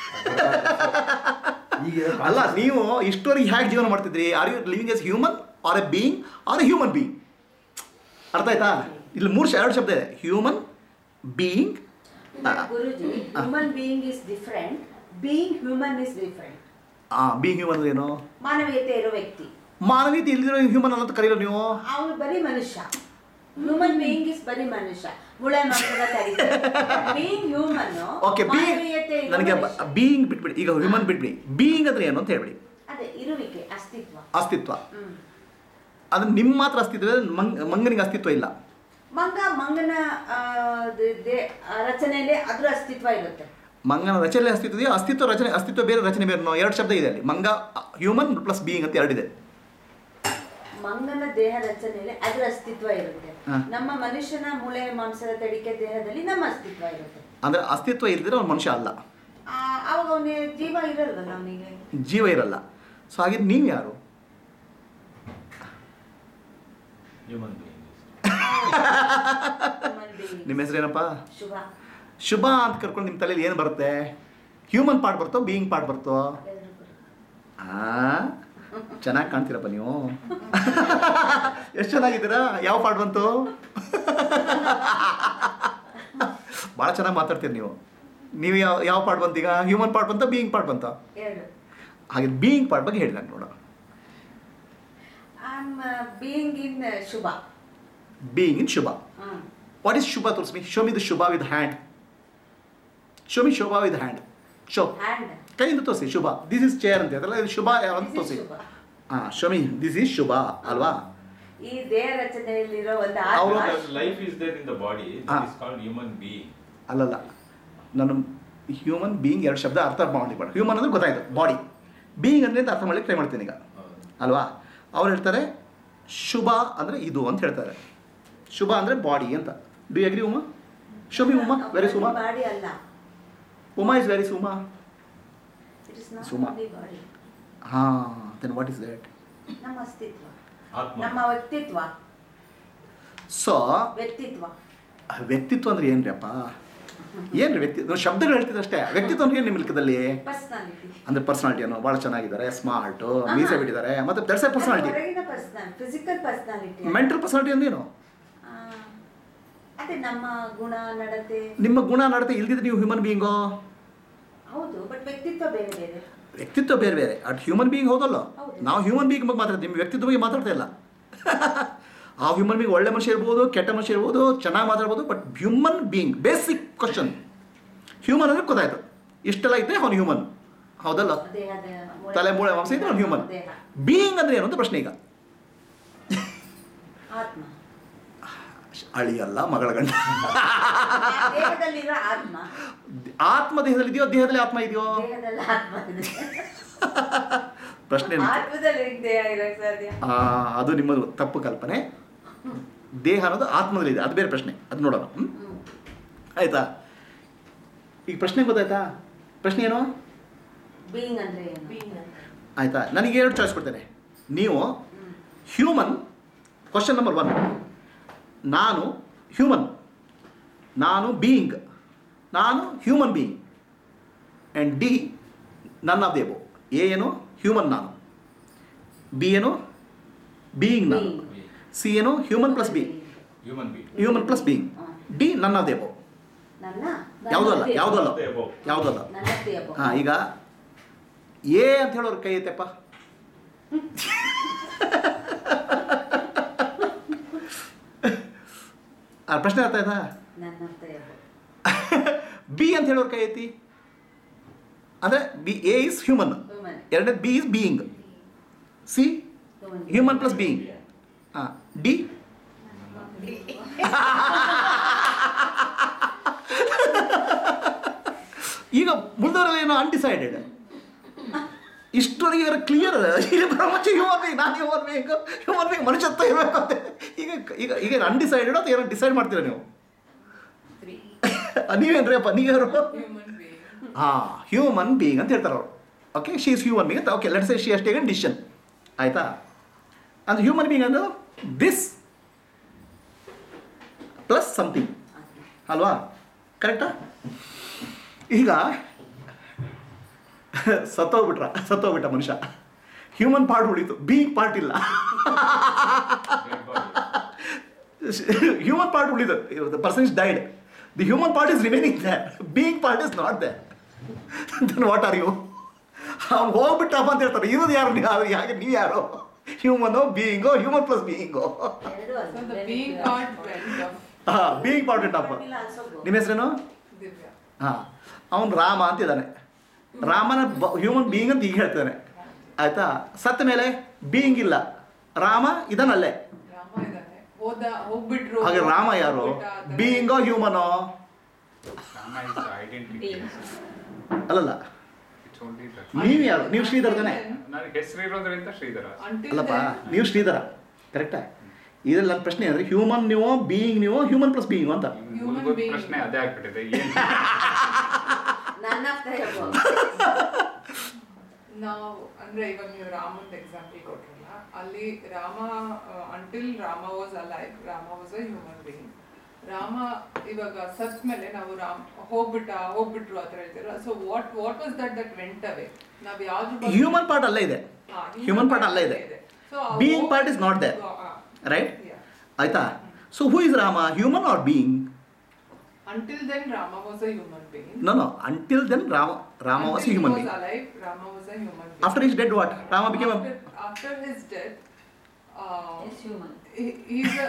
ಈಗ ಅಲ್ಲ ನೀವು ಇಷ್ಟವರೆಗೆ ಹೇಗೆ ಜೀವನ ಮಾಡ್ತಿದ್ರಿ are you living as human R a being are a human being ಅರ್ಥ ಆಯ್ತಾ ಇಲ್ಲಿ ಮೂರು ಶ- ಎರಡು ಶಬ್ದ ಇದೆ human being Guruji human being is different being human is different being human ಅಂದ್ರೆ ಏನು ಮಾನವೀಯತೆ ಇರೋ ವ್ಯಕ್ತಿ ಮಾನವೀಯತೆ ಇಲ್ದಿರೋ ಹ್ಯೂಮನ್ ಅಲ್ಲ ಅಂತ ಕರೀರೋ ನೀವು ಅವನು ಬರೀ ಮನುಷ್ಯ ಹ್ಯೂಮನ್ ಬೀಯಿಂಗ್ ಇಸ್ ಬರೀ ಮನುಷ್ಯ ಮುಳೆ ಮಾಂಸದ ತರೀಕೆ ಬೀಯಿಂಗ್ ಹ್ಯೂಮನ್ ಓಕೆ ಮಾನವೀಯತೆ ಬೀಯಿಂಗ್ ಇರೋ ನನಗೆ ಮನುಷ್ಯ. ಬೀಯಿಂಗ್ ಬಿಟ್ಬಿಡಿ ಈಗ ಹ್ಯೂಮನ್ ಬಿಟ್ಬಿಡಿ ಬೀಯಿಂಗ್ ಅಂದ್ರೆ ಏನು ಅಂತ ಹೇಳ್ಬಿಡಿ ಅದೇ ಇರುವಿಕೆ ಅಸ್ತಿತ್ವ ಅಸ್ತಿತ್ವ ಹ್ಮ್ ಅದು ನಿಮ್ಮ ಮಾತ್ರ ಅಸ್ತಿತ್ವ ಇದೆ ಮಂಗ್ ಮಂಗನಿಗೆ ಅಸ್ತಿತ್ವ ಇಲ್ಲ ಮಂಗ ಮಂಗನ ಆ, ದ- ದೇ- ಆ, ರಚನೆಯಲ್ಲಿ ಅದ್ರ ಅಸ್ತಿತ್ವ ಇರುತ್ತೆ ಮಂಗನ ರಚನೆ ಅಸ್ತಿತ್ವ ಇದೆಯಾ ಅಸ್ತಿತ್ವ ರಚನೆ ಅಸ್ತಿತ್ವ ಬೇರೆ ರಚನೆ ಬೇರೆ ಅನ್ನೋ ಎರಡು ಶಬ್ದ ಇದೆ ಅಲ್ಲಿ ಮಂಗ ಹ್ಯೂಮನ್ ಪ್ಲಸ್ ಬೀಯಿಂಗ್ ಅಂತ ಎರಡಿದೆ ಮಂಗನ ದೇಹ ರಚನೆಯಲ್ಲಿ ಅದ್ರ ಅಸ್ತಿತ್ವ ಇರುತ್ತೆ ಹಾ. ನಮ್ಮ ಮನುಷ್ಯನ ಮೂಳೆ ಮಾಂಸದ ತಡಿಕೆ ದೇಹದಲ್ಲಿ ನಮ್ಮ ಅಸ್ತಿತ್ವ ಇರುತ್ತೆ ಅಂದರೆ ಅಸ್ತಿತ್ವ ಇಲ್ದಿರೋ ಅವ್ನು ಮನುಷ್ಯ ಅಲ್ಲ ಆ, ಅವಾಗ ಅವನಿಗೆ ಜೀವ ಇರಲ್ವಲ್ಲ ಅವನಿಗೆ ಜೀವ ಇರಲ್ಲ ಸೊ ಹಾಗೆ ನೀವು ಯಾರು ಹ್ಯೂಮನ್ ಬೀಯಿಂಗ್ ನಿಮ್ಮ ಹೆಸರೇನಪ್ಪ ಶುಭ ಶುಭ ಅಂತ ಕರ್ಕೊಂಡು ನಿಮ್ಮ ತಲೆಯಲ್ಲಿ ಏನು ಬರುತ್ತೆ ಹ್ಯೂಮನ್ ಪಾರ್ಟ್ ಬರ್ತೋ ಬೀಯಿಂಗ್ ಪಾರ್ಟ್ ಬರ್ತೋ ಎಲ್ರೂ ಕೂಡ. ಆ ಚೆನ್ನಾಗಿ ಕಾಣ್ತೀರಪ್ಪ ನೀವು ಎಷ್ಟು ಚೆನ್ನಾಗಿದ್ದೀರಾ ಯಾವ ಪಾರ್ಟ್ ಬಂತು ಭಾಳ ಚೆನ್ನಾಗಿ ಮಾತಾಡ್ತೀರಿ ನೀವು ನೀವು ಯಾವ ಯಾವ ಪಾರ್ಟ್ ಬಂತು ಈಗ ಹ್ಯೂಮನ್ ಪಾರ್ಟ್ ಬಂತ ಬೀಯಿಂಗ್ ಪಾರ್ಟ್ ಬಂತ ಎರಡು ಹಾಗೆ ಬೀಯಿಂಗ್ ಪಾರ್ಟ್ ಬಗ್ಗೆ ಹೇಳಿದಾಗ ನೋಡ I am being in Shubha being in Shubha ಹ್ಮ್. ವಾಟ್ ಇಸ್ ಶುಭ ತೋರಿಸ್ಮಿ show me the Shubha with hand show me Shubha with hand show hand ಕೈಯಿಂದ ತೋರಿಸಿ ಶುಭ ದಿಸ್ ಇಸ್ ಚೇರ್ ಅಂತ ಹೇಳ್ತಾರಲ್ಲ ಇದು ಶುಭ ಅಂತ This is ತೋರಿಸಿ ಶುಭ. ಹಾಂ show me this is Shubha ಅಲ್ವಾ ಈ ದೇಹ ರಚನೆಯಲ್ಲಿರೋ ಒಂದು ಅವ್ರು- ಆತ್ಮ life is there in the body Ah. Is called human being ಅಲ್ಲಲ್ಲ ನಾನು ಹ್ಯೂಮನ್ ಬೀಯಿಂಗ್ ಎರಡು ಶಬ್ದ ಅರ್ಥ ಮಾಡಿ ಬೇಡ ಹ್ಯೂಮನ್ ಅಂದ್ರೆ ಗೊತ್ತಾಯ್ತು ಬಾಡಿ ಬೀಯಿಂಗ್ ಅಂದ್ರೆ ಅಂತ ಅರ್ಥ ಮಾಡ್ಲಿಕ್ಕೆ ಟ್ರೈ ಮಾಡ್ತೀನಿ ಈಗ ಅಲ್ವಾ ಅವ್ರು ಹೇಳ್ತಾರೆ ಶುಭ ಅಂದರೆ ಇದು ಅಂತ ಹೇಳ್ತಾರೆ ಶುಭ ಅಂದರೆ ಬಾಡಿ ಅಂತ do agree Uma Shubhi Uma very Suma body ಅಲ್ಲ Uma is very Suma it is not Suma. Only body ಹಾಂ ದೆನ್ ವಾಟ್ ಇಸ್ ದಟ್ ನಮ್ಮ ಅಸ್ತಿತ್ವ ಆತ್ಮ ನಮ್ಮ ವ್ಯಕ್ತಿತ್ವ ಸೊ ವ್ಯಕ್ತಿತ್ವ ವ್ಯಕ್ತಿತ್ವ ಅಂದ್ರೆ ಏನ್ರಿ ಅಪ್ಪ ಏನ್ರಿ ವ್ಯಕ್ತಿತ್ವ ಶಬ್ದಗಳು ಹೇಳ್ತಿದ್ರು ಅಷ್ಟೇ ವ್ಯಕ್ತಿತ್ವ ಅಂದ್ರೆ ಏನು ನಿಮ್ಮ ಲೆಕ್ಕದಲ್ಲಿ ಪರ್ಸನಾಲಿಟಿ ಅಂದ್ರೆ ಪರ್ಸನಾಲಿಟಿ ಅನ್ನೋ ಭಾಳ ಚೆನ್ನಾಗಿದ್ದಾರೆ ಸ್ಮಾರ್ಟು ಮೀಸೆ ಬಿಟ್ಟಿದ್ದಾರೆ ಮತ್ತೆ ದಟ್ಸ್ ಎ ಪರ್ಸನಾಲಿಟಿ ಹೊರಗಿನ personal physical personality mental personality ಅಂದೇನು ಅದೇ ನಮ್ಮ ಗುಣ ನಡತೆ ನಿಮ್ಮ ಗುಣ ನಡತೆ ಇಲ್ದಿದ್ರೆ ನೀವು ಹ್ಯೂಮನ್ ಬೀಯಿಂಗೋ ಹೌದು ಬಟ್ ವ್ಯಕ್ತಿತ್ವ ಬೇರೆ ಬೇರೆ ವ್ಯಕ್ತಿತ್ವ ಬೇರೆ ಬೇರೆ ಅಟ್ ಹ್ಯೂಮನ್ ಬೀಯಿಂಗ್ ಹೌದಲ್ಲ ಹೌದು. ನಾವು ಹ್ಯೂಮನ್ ಬೀಯಿಂಗ್ ಬಗ್ಗೆ ಮಾತಾಡ್ತೀವಿ ನಿಮ್ಮ ವ್ಯಕ್ತಿತ್ವ ಬಗ್ಗೆ ಮಾತಾಡ್ತಾ ಇಲ್ಲ ಆ ಹ್ಯೂಮನ್ ಬೀಯಿಂಗ್ ಒಳ್ಳೆ ಮನುಷ್ಯ ಇರ್ಬೋದು ಕೆಟ್ಟ ಮನುಷ್ಯ ಇರ್ಬೋದು ಚೆನ್ನಾಗಿ ಮಾತಾಡ್ಬೋದು but human being basic question human ಅಂದ್ರೆ ಗೊತ್ತಾಯ್ತು ಇಷ್ಟೆಲ್ಲ ಇದ್ದರೆ ಅವನು ಹ್ಯೂಮನ್ ಹೌದಲ್ಲ ದೇಹದ ಮೂಳೆ- ತಲೆ ಮೂಳೆ ಮಾಂಸ ಇದ್ರೆ ಅವ್ನು ಹ್ಯೂಮನ್ ದೇಹ ಬೀಯಿಂಗ್ ಅಂದ್ರೆ ಏನು ಅಂತ ಪ್ರಶ್ನೆ ಈಗ ಆತ್ಮ ಅಳಿಯಲ್ಲ ಮಗಳ ಗಂಡ ದೇಹದಲ್ಲಿರೋ ಆತ್ಮ ಆತ್ಮ ದೇಹದಲ್ಲಿ ಇದೆಯೋ ದೇಹದಲ್ಲಿ ಆತ್ಮ ಇದೆಯೋ ದೇಹದಲ್ಲಿ ಆತ್ಮ ಇದೆ ಪ್ರಶ್ನೆ ಏನು? ಆತ್ಮದಲ್ಲಿ ಹೇಗ್ ದೇಹ ಇರಕ್ ಸಾಧ್ಯ ಆ, ಅದು ನಿಮ್ಮ ತಪ್ಪು ಕಲ್ಪನೆ ದೇಹ ಅನ್ನೋದು ಆತ್ಮದಲ್ಲಿದೆ ಅದು ಬೇರೆ ಪ್ರಶ್ನೆ ಅದು ನೋಡೋಣ ಹ್ಮ್? ಹ್ಮ್. ಆಯ್ತಾ ಈಗ ಪ್ರಶ್ನೆ ಗೊತ್ತಾಯ್ತಾ ಪ್ರಶ್ನೆ ಏನು ಬೀಯಿಂಗ್ ಅಂದ್ರೆ ಏನು ಆಯ್ತಾ ನನಗೆ ಎರಡು ಚಾಯ್ಸ್ ಕೊಡ್ತೇನೆ ನೀವು ಹ್ಯೂಮನ್ ಕ್ವಶನ್ ನಂಬರ್ ಒನ್ ನಾನು ಹ್ಯೂಮನ್ ನಾನು ಬೀಯಿಂಗ್ ನಾನು human being and D none of the above A ಏನು ಹ್ಯೂಮನ್ ನಾನು ಬಿ ಏನು ಬೀಯಿಂಗ್ ನಾನು Being. ಸಿ ಏನು human plus B human being human plus being D none of the above ನನ್ನ ಯಾವುದೂ ಅಲ್ಲ ಯಾವುದೂ ಅಲ್ಲ Above. ಯಾವುದೂ ಅಲ್ಲ ನನ್ನ ದೇಹ ಹಾಂ ಈಗ ಎ ಅಂತ ಹೇಳೋರು ಕೈ ಐತೆಪ್ಪ ಆ ಪ್ರಶ್ನೆ ಅರ್ಥ ಆಯ್ತಾ ನನ್ನ ದೇಹ ಬಿ ಅಂತ ಹೇಳೋರು ಕೈ ಐತಿ ಅಂದರೆ B A is human human ಎರಡನೇ B is being C human plus being ಹಾಂ ಡಿ ಈಗ ಮುಂದವರೆಲ್ಲ ಏನೋ ಅನ್ಡಿಸೈಡೆಡ್ ಇಷ್ಟೊಳಗೆ ಇವರ ಕ್ಲಿಯರ್ ಈಗ ಪ್ರಪಂಚ ಹ್ಯೂಮನ್ ಬೇಗ ನಾನು ಹ್ಯೂಮನ್ ಬೇಗ ಹ್ಯೂಮನ್ ಬೇಗ ಮನುಷ್ಯತ್ವ ಇರಬೇಕು ಅಂತ ಈಗ ಈಗ ಈಗ ಅನ್ಡಿಸೈಡೆಡ್ ಅಂತ ಏನೋ ಡಿಸೈಡ್ ಮಾಡ್ತೀರಾ ನೀವು ನೀವೇನ್ರಿ ಅಪ್ಪ ನೀವ್ಯಾರು ಹಾಂ ಹ್ಯೂಮನ್ ಬೀಯಿಂಗ್ ಅಂತ ಹೇಳ್ತಾರೆ ಅವರು okay she is human being ಅಂತ ಓಕೆ ಲೆಟ್ಸ್ ಶಿ ಅಷ್ಟೇ ಡಿಸಿಷನ್ ಆಯಿತಾ ಅಂದ್ರೆ ಹ್ಯೂಮನ್ ಬೀಯಿಂಗ್ ಅಂದ್ರೆ ದಿಸ್ ಪ್ಲಸ್ ಸಮಥಿಂಗ್ ಅಲ್ವಾ ಕರೆಕ್ಟಾ ಈಗ ಸತ್ತೋಗ್ಬಿಟ್ರ ಸತ್ತೋಗ್ಬಿಟ್ಟ ಮನುಷ್ಯ ಹ್ಯೂಮನ್ ಪಾರ್ಟ್ ಉಳಿತು ಬೀಯಿಂಗ್ ಪಾರ್ಟ್ ಇಲ್ಲ human part only the, the person is died. The human part is remaining there. Being part is not there. then what are you? ಅವ್ನು ಹೋಗ್ಬಿಟ್ಟಪ್ಪ ಅಂತ ಹೇಳ್ತಾರೆ ಇರೋದು ಯಾರು ನೀವು ಯಾರು ಯಾಕೆ ನೀವು ಯಾರು ಹ್ಯೂಮನೋ ಬೀಯಿಂಗೋ ಹ್ಯೂಮನ್ ಪ್ಲಸ್ ಬೀಯಿಂಗೋ ಎರಡು ಅಲ್ಲ. So the being part went of ಹಾಂ ಬೀಯಿಂಗ್ ಪಾರ್ಟ್ ಇಟ್ಟಪ್ಪ ಇಲ್ಲ ಅನ್ಸೋದು. ನಿಮ್ಮ ಹೆಸರೇನು Divya. ಹಾಂ ಅವನು ರಾಮ ಅಂತಿದ್ದಾನೆ ರಾಮನ ಹ್ಯೂಮನ್ ಬೀಯಿಂಗ್ ಅಂತ ಈಗ ಹೇಳ್ತಾನೆ ಆಯ್ತಾ ಸತ್ತ ಮೇಲೆ ಬೀಯಿಂಗ್ ಇಲ್ಲ ರಾಮ ಇದನ್ನಲ್ಲೇ ರಾಮ ಇದ್ದಾನೆ ಹೋದ ಹೋಗ್ಬಿಟ್ರು ಹಾಗೆ ರಾಮ ಯಾರು ಹೋಗ್ಬಿಟ್ಟ, ಆ ಥರ ಬೀಯಿಂಗೋ ಹ್ಯೂಮನೋ ರಾಮ ಇಸ್ ಐಡೆಂಟಿಫಿಕೇಶನ್ ಅಲ್ಲಲ್ಲ ಇಟ್ಸ್ ಓನ್ಲಿ ನೀವು ಯಾರು ನೀವು ಶ್ರೀಧರ್ ತಾನೆ ನನಗೆ ಹೆಸರು ಇರೋದ್ರಿಂದ ಶ್ರೀಧರ Until ಅಲ್ಲಪ್ಪ then, ನೀವು ಶ್ರೀಧರ ಕರೆಕ್ಟಾ ಇದ್ರಲ್ಲಿ ನನ್ನ ಪ್ರಶ್ನೆ ಅಂದರೆ ಹ್ಯೂಮನ್ ನೀವು ಬೀಯಿಂಗ್ ನೀವು ಹ್ಯೂಮನ್ ಪ್ಲಸ್ ಬೀಯಿಂಗ್ ಅಂತ Human ಮೂಲಭೂತ being. ಪ್ರಶ್ನೆ ಅದೇ ಆಗ್ಬಿಟ್ಟಿದೆ ಏನು ನನ್ನ ದೇಹ ನಾವು ಅಂದ್ರೆ ಇವಾಗ ನೀವು ರಾಮನ್ ಎಕ್ಸಾಂಪಲ್ ಕೊಟ್ರಲ್ಲ ಅಲ್ಲಿ Rama until Rama was alive Rama was a human being Rama ಇವಾಗ ಸತ್ ಮೇಲೆ ನಾವು ರಾಮ್ ಹೋಗ್ಬಿಟ್ಟ ಹೋಗ್ಬಿಟ್ರು ಆ ಥರ ಹೇಳ್ತೀರ so what what was that that went away ನಾವ್ ಯಾವ್ದು ಹ್ಯೂಮನ್ ಪಾರ್ಟ್ ಅಲ್ಲೇ ಇದೆ ಹ್ಯೂಮನ್ ಪಾರ್ಟ್ ಅಲ್ಲೇ ಇದೆ being part is not there right ಆಯ್ತಾ so who is Rama human or being until then Rama was a human being no no until then Rama Rama was human being alive Rama was a human after is dead what Rama became after his death uh, Yes, human. he, he's a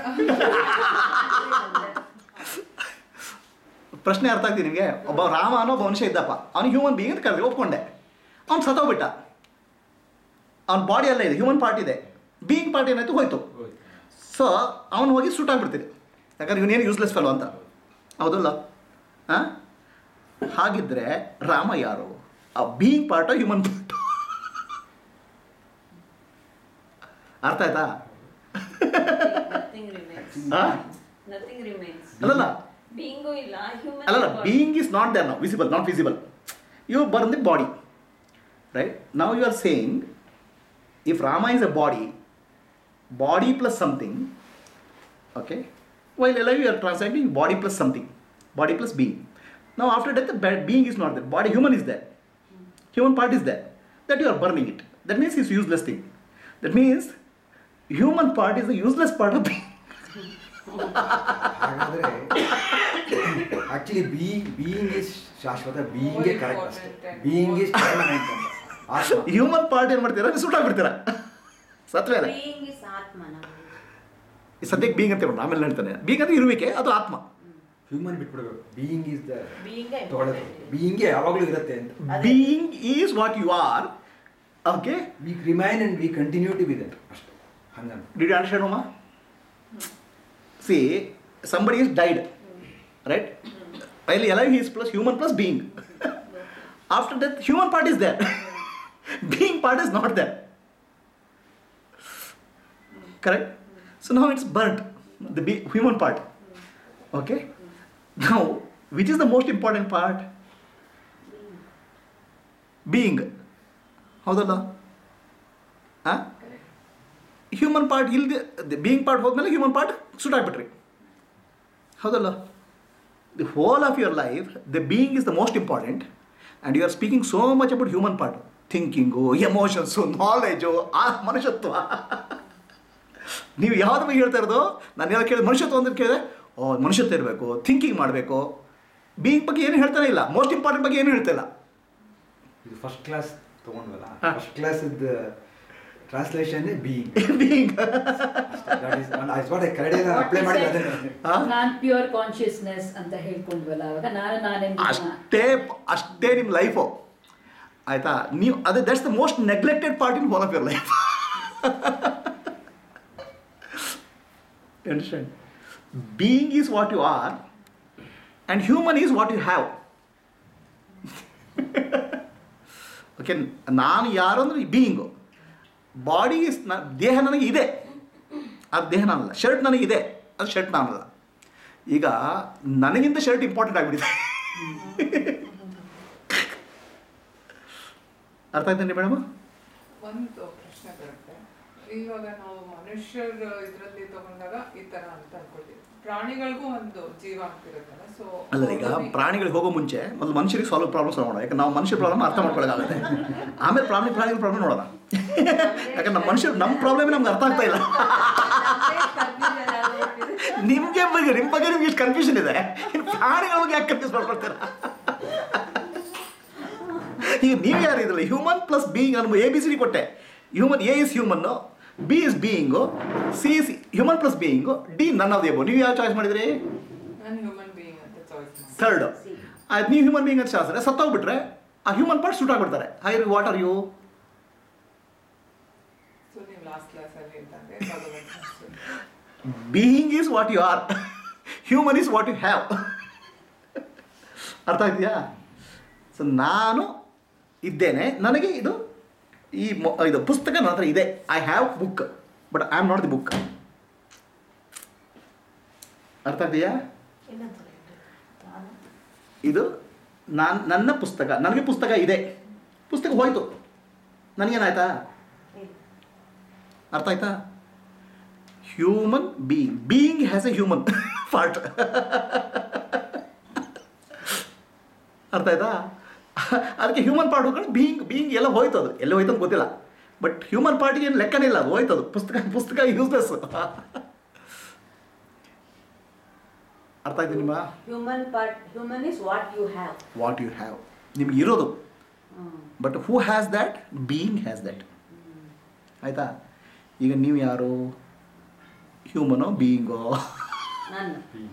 ಪ್ರಶ್ನೆ ಅರ್ಥ ಆಗ್ತಿದೆ ನಿಮಗೆ ಒಬ್ಬ ರಾಮ ಅನ್ನೋ ಒಬ್ಬ ಮನುಷ್ಯ ಇದ್ದಪ್ಪ ಅವ್ನು human being ಅಂತ ಕರೆದ್ರೆ ಒಪ್ಕೊಂಡೆ ಅವ್ನು ಸತ್ತೋಗ್ಬಿಟ್ಟ ಅವ್ನ ಬಾಡಿ ಎಲ್ಲ ಇದೆ ಹ್ಯೂಮನ್ ಪಾರ್ಟ್ ಇದೆ ಬೀಯಿಂಗ್ ಪಾರ್ಟ್ ಏನಾಯ್ತು ಹೋಯ್ತು ಸೊ ಅವನು ಹೋಗಿ ಸೂಟ್ ಆಗ್ಬಿಡ್ತೀರಿ ಯಾಕಂದ್ರೆ ಇವನೇನು ಯೂಸ್ಲೆಸ್ ಫೆಲೋ ಅಂತ ಹೌದಲ್ಲ ಹಾಂ ಹಾಗಿದ್ರೆ ರಾಮ ಯಾರು ಆ ಬೀಯಿಂಗ್ ಪಾರ್ಟು ಹ್ಯೂಮನ್ ಪಾರ್ಟ್ ಅರ್ಥ ಆಯ್ತಾ ನಥಿಂಗ್ ರಿಮೇನ್ಸ್ ಆ? ನಥಿಂಗ್ ರಿಮೇನ್ಸ್ ಅಲ್ಲಲ್ಲ ಬೀಯಿಂಗು ಇಲ್ಲ ಹ್ಯೂಮನ್ ಅಲ್ಲಲ್ಲ ಬೀಯಿಂಗ್ ಈಸ್ ನಾಟ್ ದೇರ್ ನಾವು visible not visible you burn the body right ನಾವು you are saying if Rama is a body body plus something okay while ಎಲ್ಲ you are translating body plus something body plus being ನಾವು after death being is not there body human is there human part is there that you are burning it that means it's useless thing that means human part is the useless part of being ಹಾಗಾದ್ರೆ actually B being is ಶಾಶ್ವತ ಬೀಯಿಂಗೇ More correct ಅಷ್ಟೇ important and being is permanent ಅಂತ ಆತ್ಮ human part ಏನು ಮಾಡ್ತೀರಾ ನೀವು ಸುಟ್ಟಾಗ್ಬಿಡ್ತೀರಾ ಸತ್ ಮೇಲೆ ಬೀಯಿಂಗ್ ಇಸ್ ಆತ್ಮನ ಈ ಸದ್ಯಕ್ಕೆ ಬೀಂಗ್ ಅಂತ ಹೇಳೋಣ ಆಮೇಲೆ ಹೇಳ್ತಾನೆ ಬೀಂಗ್ ಅಂದ್ರೆ ಇರುವಿಕೆ ಅದು ಆತ್ಮ ಹ್ಯೂಮನ್ ಬಿಟ್ಬಿಡ್ಬೇಕು ಬೀಯಿಂಗ್ ಇಸ್ ದ being ತೊಗೊಳ್ಳೋದು ಬೀಯಿಂಗೇ ಯಾವಾಗಲೂ ಇರುತ್ತೆ ಅಂತ being is what you are okay we remain and we continue to be that ಅಷ್ಟೇ ಹಂಗಂತ ಡಿಡ್ ಯು ಅಂಡರ್ಸ್ಟ್ಯಾಂಡ್ ಹೋಮ see somebody is died right while alive he is plus human plus being after death human part is there being part is not there correct so now it's burnt the be- human part okay now which is the most important part being ಹೌದಲ್ಲ ಹಾಂ human part ಇಲ್ಲದೆ being part ಹೋದ್ಮೇಲೆ human part ಸುಟ್ಟಾಗ್ಬಿಟ್ರಿ ಹೌದಲ್ಲ the whole of your life the being is the most important and you are speaking so much about human part thinking emotions knowledge ಆ ಮನುಷ್ಯತ್ವ ನೀವು ಯಾವ್ದ್ರ ಬಗ್ಗೆ ಹೇಳ್ತಾ ಇರೋದು ನಾನು ಯಾರು ಕೇಳಿದೆ ಮನುಷ್ಯತ್ವ ಅಂದ್ರೆ ಕೇಳಿದೆ ಓ ಮನುಷ್ಯತ್ವ ಇರಬೇಕು ಥಿಂಕಿಂಗ್ ಮಾಡಬೇಕು ಬೀಯಿಂಗ್ ಬಗ್ಗೆ ಏನು ಹೇಳ್ತಾನೆ ಇಲ್ಲ ಮೋಸ್ಟ್ ಇಂಪಾರ್ಟೆಂಟ್ ಬಗ್ಗೆ ಏನು ಹೇಳ್ತಾ ಇಲ್ಲ ಇದು ಫಸ್ಟ್ ಕ್ಲಾಸ್ ತೊಗೊಂಡ್ವಲ್ಲ ಹಾ. First class translation being being Kannada apply ಮಾಡಿದ್ರೆ ಅದನ್ನೇ ನಾನ್ ಪ್ಯೂರ್ ಕಾನ್ಶಿಯಸ್ನೆಸ್ ಅಂತ ಹೇಳ್ಕೊಂಡ್ವಲ್ಲ ಅವಾಗ ನಾನು ನಾನೇ ಅಷ್ಟೇ ಅಷ್ಟೇ ನಿಮ್ಮ ಲೈಫು ಆಯಿತಾ ನೀವು ಅದೇ that's the most neglected part in whole of your life understand being is what you are and human is what you have okay ನಾನು ಯಾರು ಅಂದರೆ ಬೀಯಿಂಗು ಬಾಡಿ ಇಸ್ ನ ದೇಹ ನನಗೆ ಇದೆ ಅದು ದೇಹ ನಾನಲ್ಲ ಶರ್ಟ್ ನನಗಿದೆ ಅದು ಶರ್ಟ್ ನಾನಲ್ಲ ಈಗ ನನಗಿಂತ ಶರ್ಟ್ ಇಂಪಾರ್ಟೆಂಟ್ ಆಗಿಬಿಟ್ಟಿದೆ ಅರ್ಥ ಆಯ್ತೇನ್ರಿ ಮೇಡಮ್ ಒಂದು ಪ್ರಶ್ನೆ ಬರುತ್ತೆ ಇವಾಗ ನಾವು ಮನುಷ್ಯರ ಇದರಲ್ಲಿ ತಗೊಂಡಾಗ ಈ ತರ ಅಂತ ಅನ್ಕೊಳ್ತೀವಿ ಪ್ರಾಣಿಗಳಿಗೂ ಒಂದು ಜೀವ ಅಂತಿರುತ್ತಲ್ಲ ಸೊ ಅಲ್ಲ ಈಗ ಪ್ರಾಣಿಗಳಿಗೆ ಹೋಗೋ ಮುಂಚೆ ಮೊದಲು ಮನುಷ್ಯರಿಗೆ ಸಾಲ್ವ್ ಪ್ರಾಬ್ಲಮ್ ಸಾಲ್ವ್ ಮಾಡೋಣ ಯಾಕಂದ್ರೆ ನಾವು ಮನುಷ್ಯ ಪ್ರಾಬ್ಲಮ್ ಅರ್ಥ ಮಾಡ್ಕೊಳ್ಳೋಕ್ಕಾಗುತ್ತೆ ಆಮೇಲೆ ಪ್ರಾಣಿ ಪ್ರಾಣಿಗಳ ಪ್ರಾಬ್ಲಮ್ ನೋಡೋಣ ಯಾಕಂದ್ರೆ ನಮ್ಮ ಮನುಷ್ಯರು ನಮ್ಮ ಪ್ರಾಬ್ಲಮ್ ನಮ್ಗೆ ಅರ್ಥ ಆಗ್ತಾ ಇಲ್ಲ ನಿಮಗೆ ಬಗ್ಗೆ ನಿಮ್ಮ ಬಗ್ಗೆ ನಿಮ್ಗೆ ಇಷ್ಟು ಕನ್ಫ್ಯೂಷನ್ ಇದೆ ಇನ್ನು ಪ್ರಾಣಿಗಳ ಬಗ್ಗೆ ಯಾಕೆ ಕನ್ಫ್ಯೂಸ್ ಮಾಡ್ಕೊಳ್ತೀರಾ ಈಗ ನೀವು ಯಾರು ಇದ್ರಲ್ಲ ಹ್ಯೂಮನ್ ಪ್ಲಸ್ ಬೀಯಿಂಗ್ ನಾನು ಎ ಬಿ ಸಿ ಡಿ ಕೊಟ್ಟೆ human A is human B is being C is human plus being D none of the above ನೀವು ಯಾವ ಚಾಯ್ಸ್ ಮಾಡಿದ್ರಿ ನಾನು ಹ್ಯೂಮನ್ ಬೀಯಿಂಗ್ ಅಂತ ಚಾಯ್ಸ್ ಮಾಡಿ ಥರ್ಡ್ ಆಯ್ತು ನೀವು ಹ್ಯೂಮನ್ ಬೀಯಿಂಗ್ ಅಂತ ಶಾಸ್ತ್ರ ಸತ್ತೋಗ್ಬಿಟ್ರೆ ಆ ಹ್ಯೂಮನ್ ಪಾರ್ಟ್ ಶೂಟ್ ಆಗ್ಬಿಡ್ತಾರೆ hi what are you so ನೀವು ಲಾಸ್ಟ್ ಕ್ಲಾಸಲ್ಲಿ ಅಂತಂದ್ರೆ ಭಗವಂತ being is what you are human is what you have ಅರ್ಥ ಇದೆಯಾ ಸೊ ನಾನು ಇದ್ದೇನೆ ನನಗೆ ಇದು ಈ ಮೊ- ಇದು ಪುಸ್ತಕ ನನ್ನ ಹತ್ರ ಇದೆ I have book but I am not the book ಅರ್ಥ ಇದೆಯಾ ಇದು ನಾನು ನನ್ನ ಪುಸ್ತಕ ನನಗೆ ಪುಸ್ತಕ ಇದೆ ಪುಸ್ತಕ ಹೋಯ್ತು ನನಗೇನಾಯ್ತಾ ಅರ್ಥ ಆಯ್ತಾ human being being has a human part ಅರ್ಥ ಆಯ್ತಾ ಅದಕ್ಕೆ ಹ್ಯೂಮನ್ ಪಾರ್ಟ್ ಹೋಗ್ಕೊಂಡು ಬೀಯಿಂಗ್ ಬೀಯಿಂಗ್ ಎಲ್ಲ ಹೋಯ್ತು ಅದು ಎಲ್ಲ ಹೋಯ್ತು ಅಂತ ಗೊತ್ತಿಲ್ಲ ಬಟ್ ಹ್ಯೂಮನ್ ಪಾರ್ಟಿಗೆ ಏನು ಲೆಕ್ಕನೇ ಇಲ್ಲ ಅದು ಹೋಯ್ತು ಅದು ಪುಸ್ತಕ ಪುಸ್ತಕ ಯೂಸ್ಲೆಸ್ ಅರ್ಥ ಆಯ್ತು ನಿಮ್ಮ human part human is what you have what you have ನಿಮ್ಗೆ ಇರೋದು but who has that being has that ಆಯಿತಾ ಈಗ ನೀವು ಯಾರು ಹ್ಯೂಮನೋ ಬೀಯಿಂಗೋ ನಾನು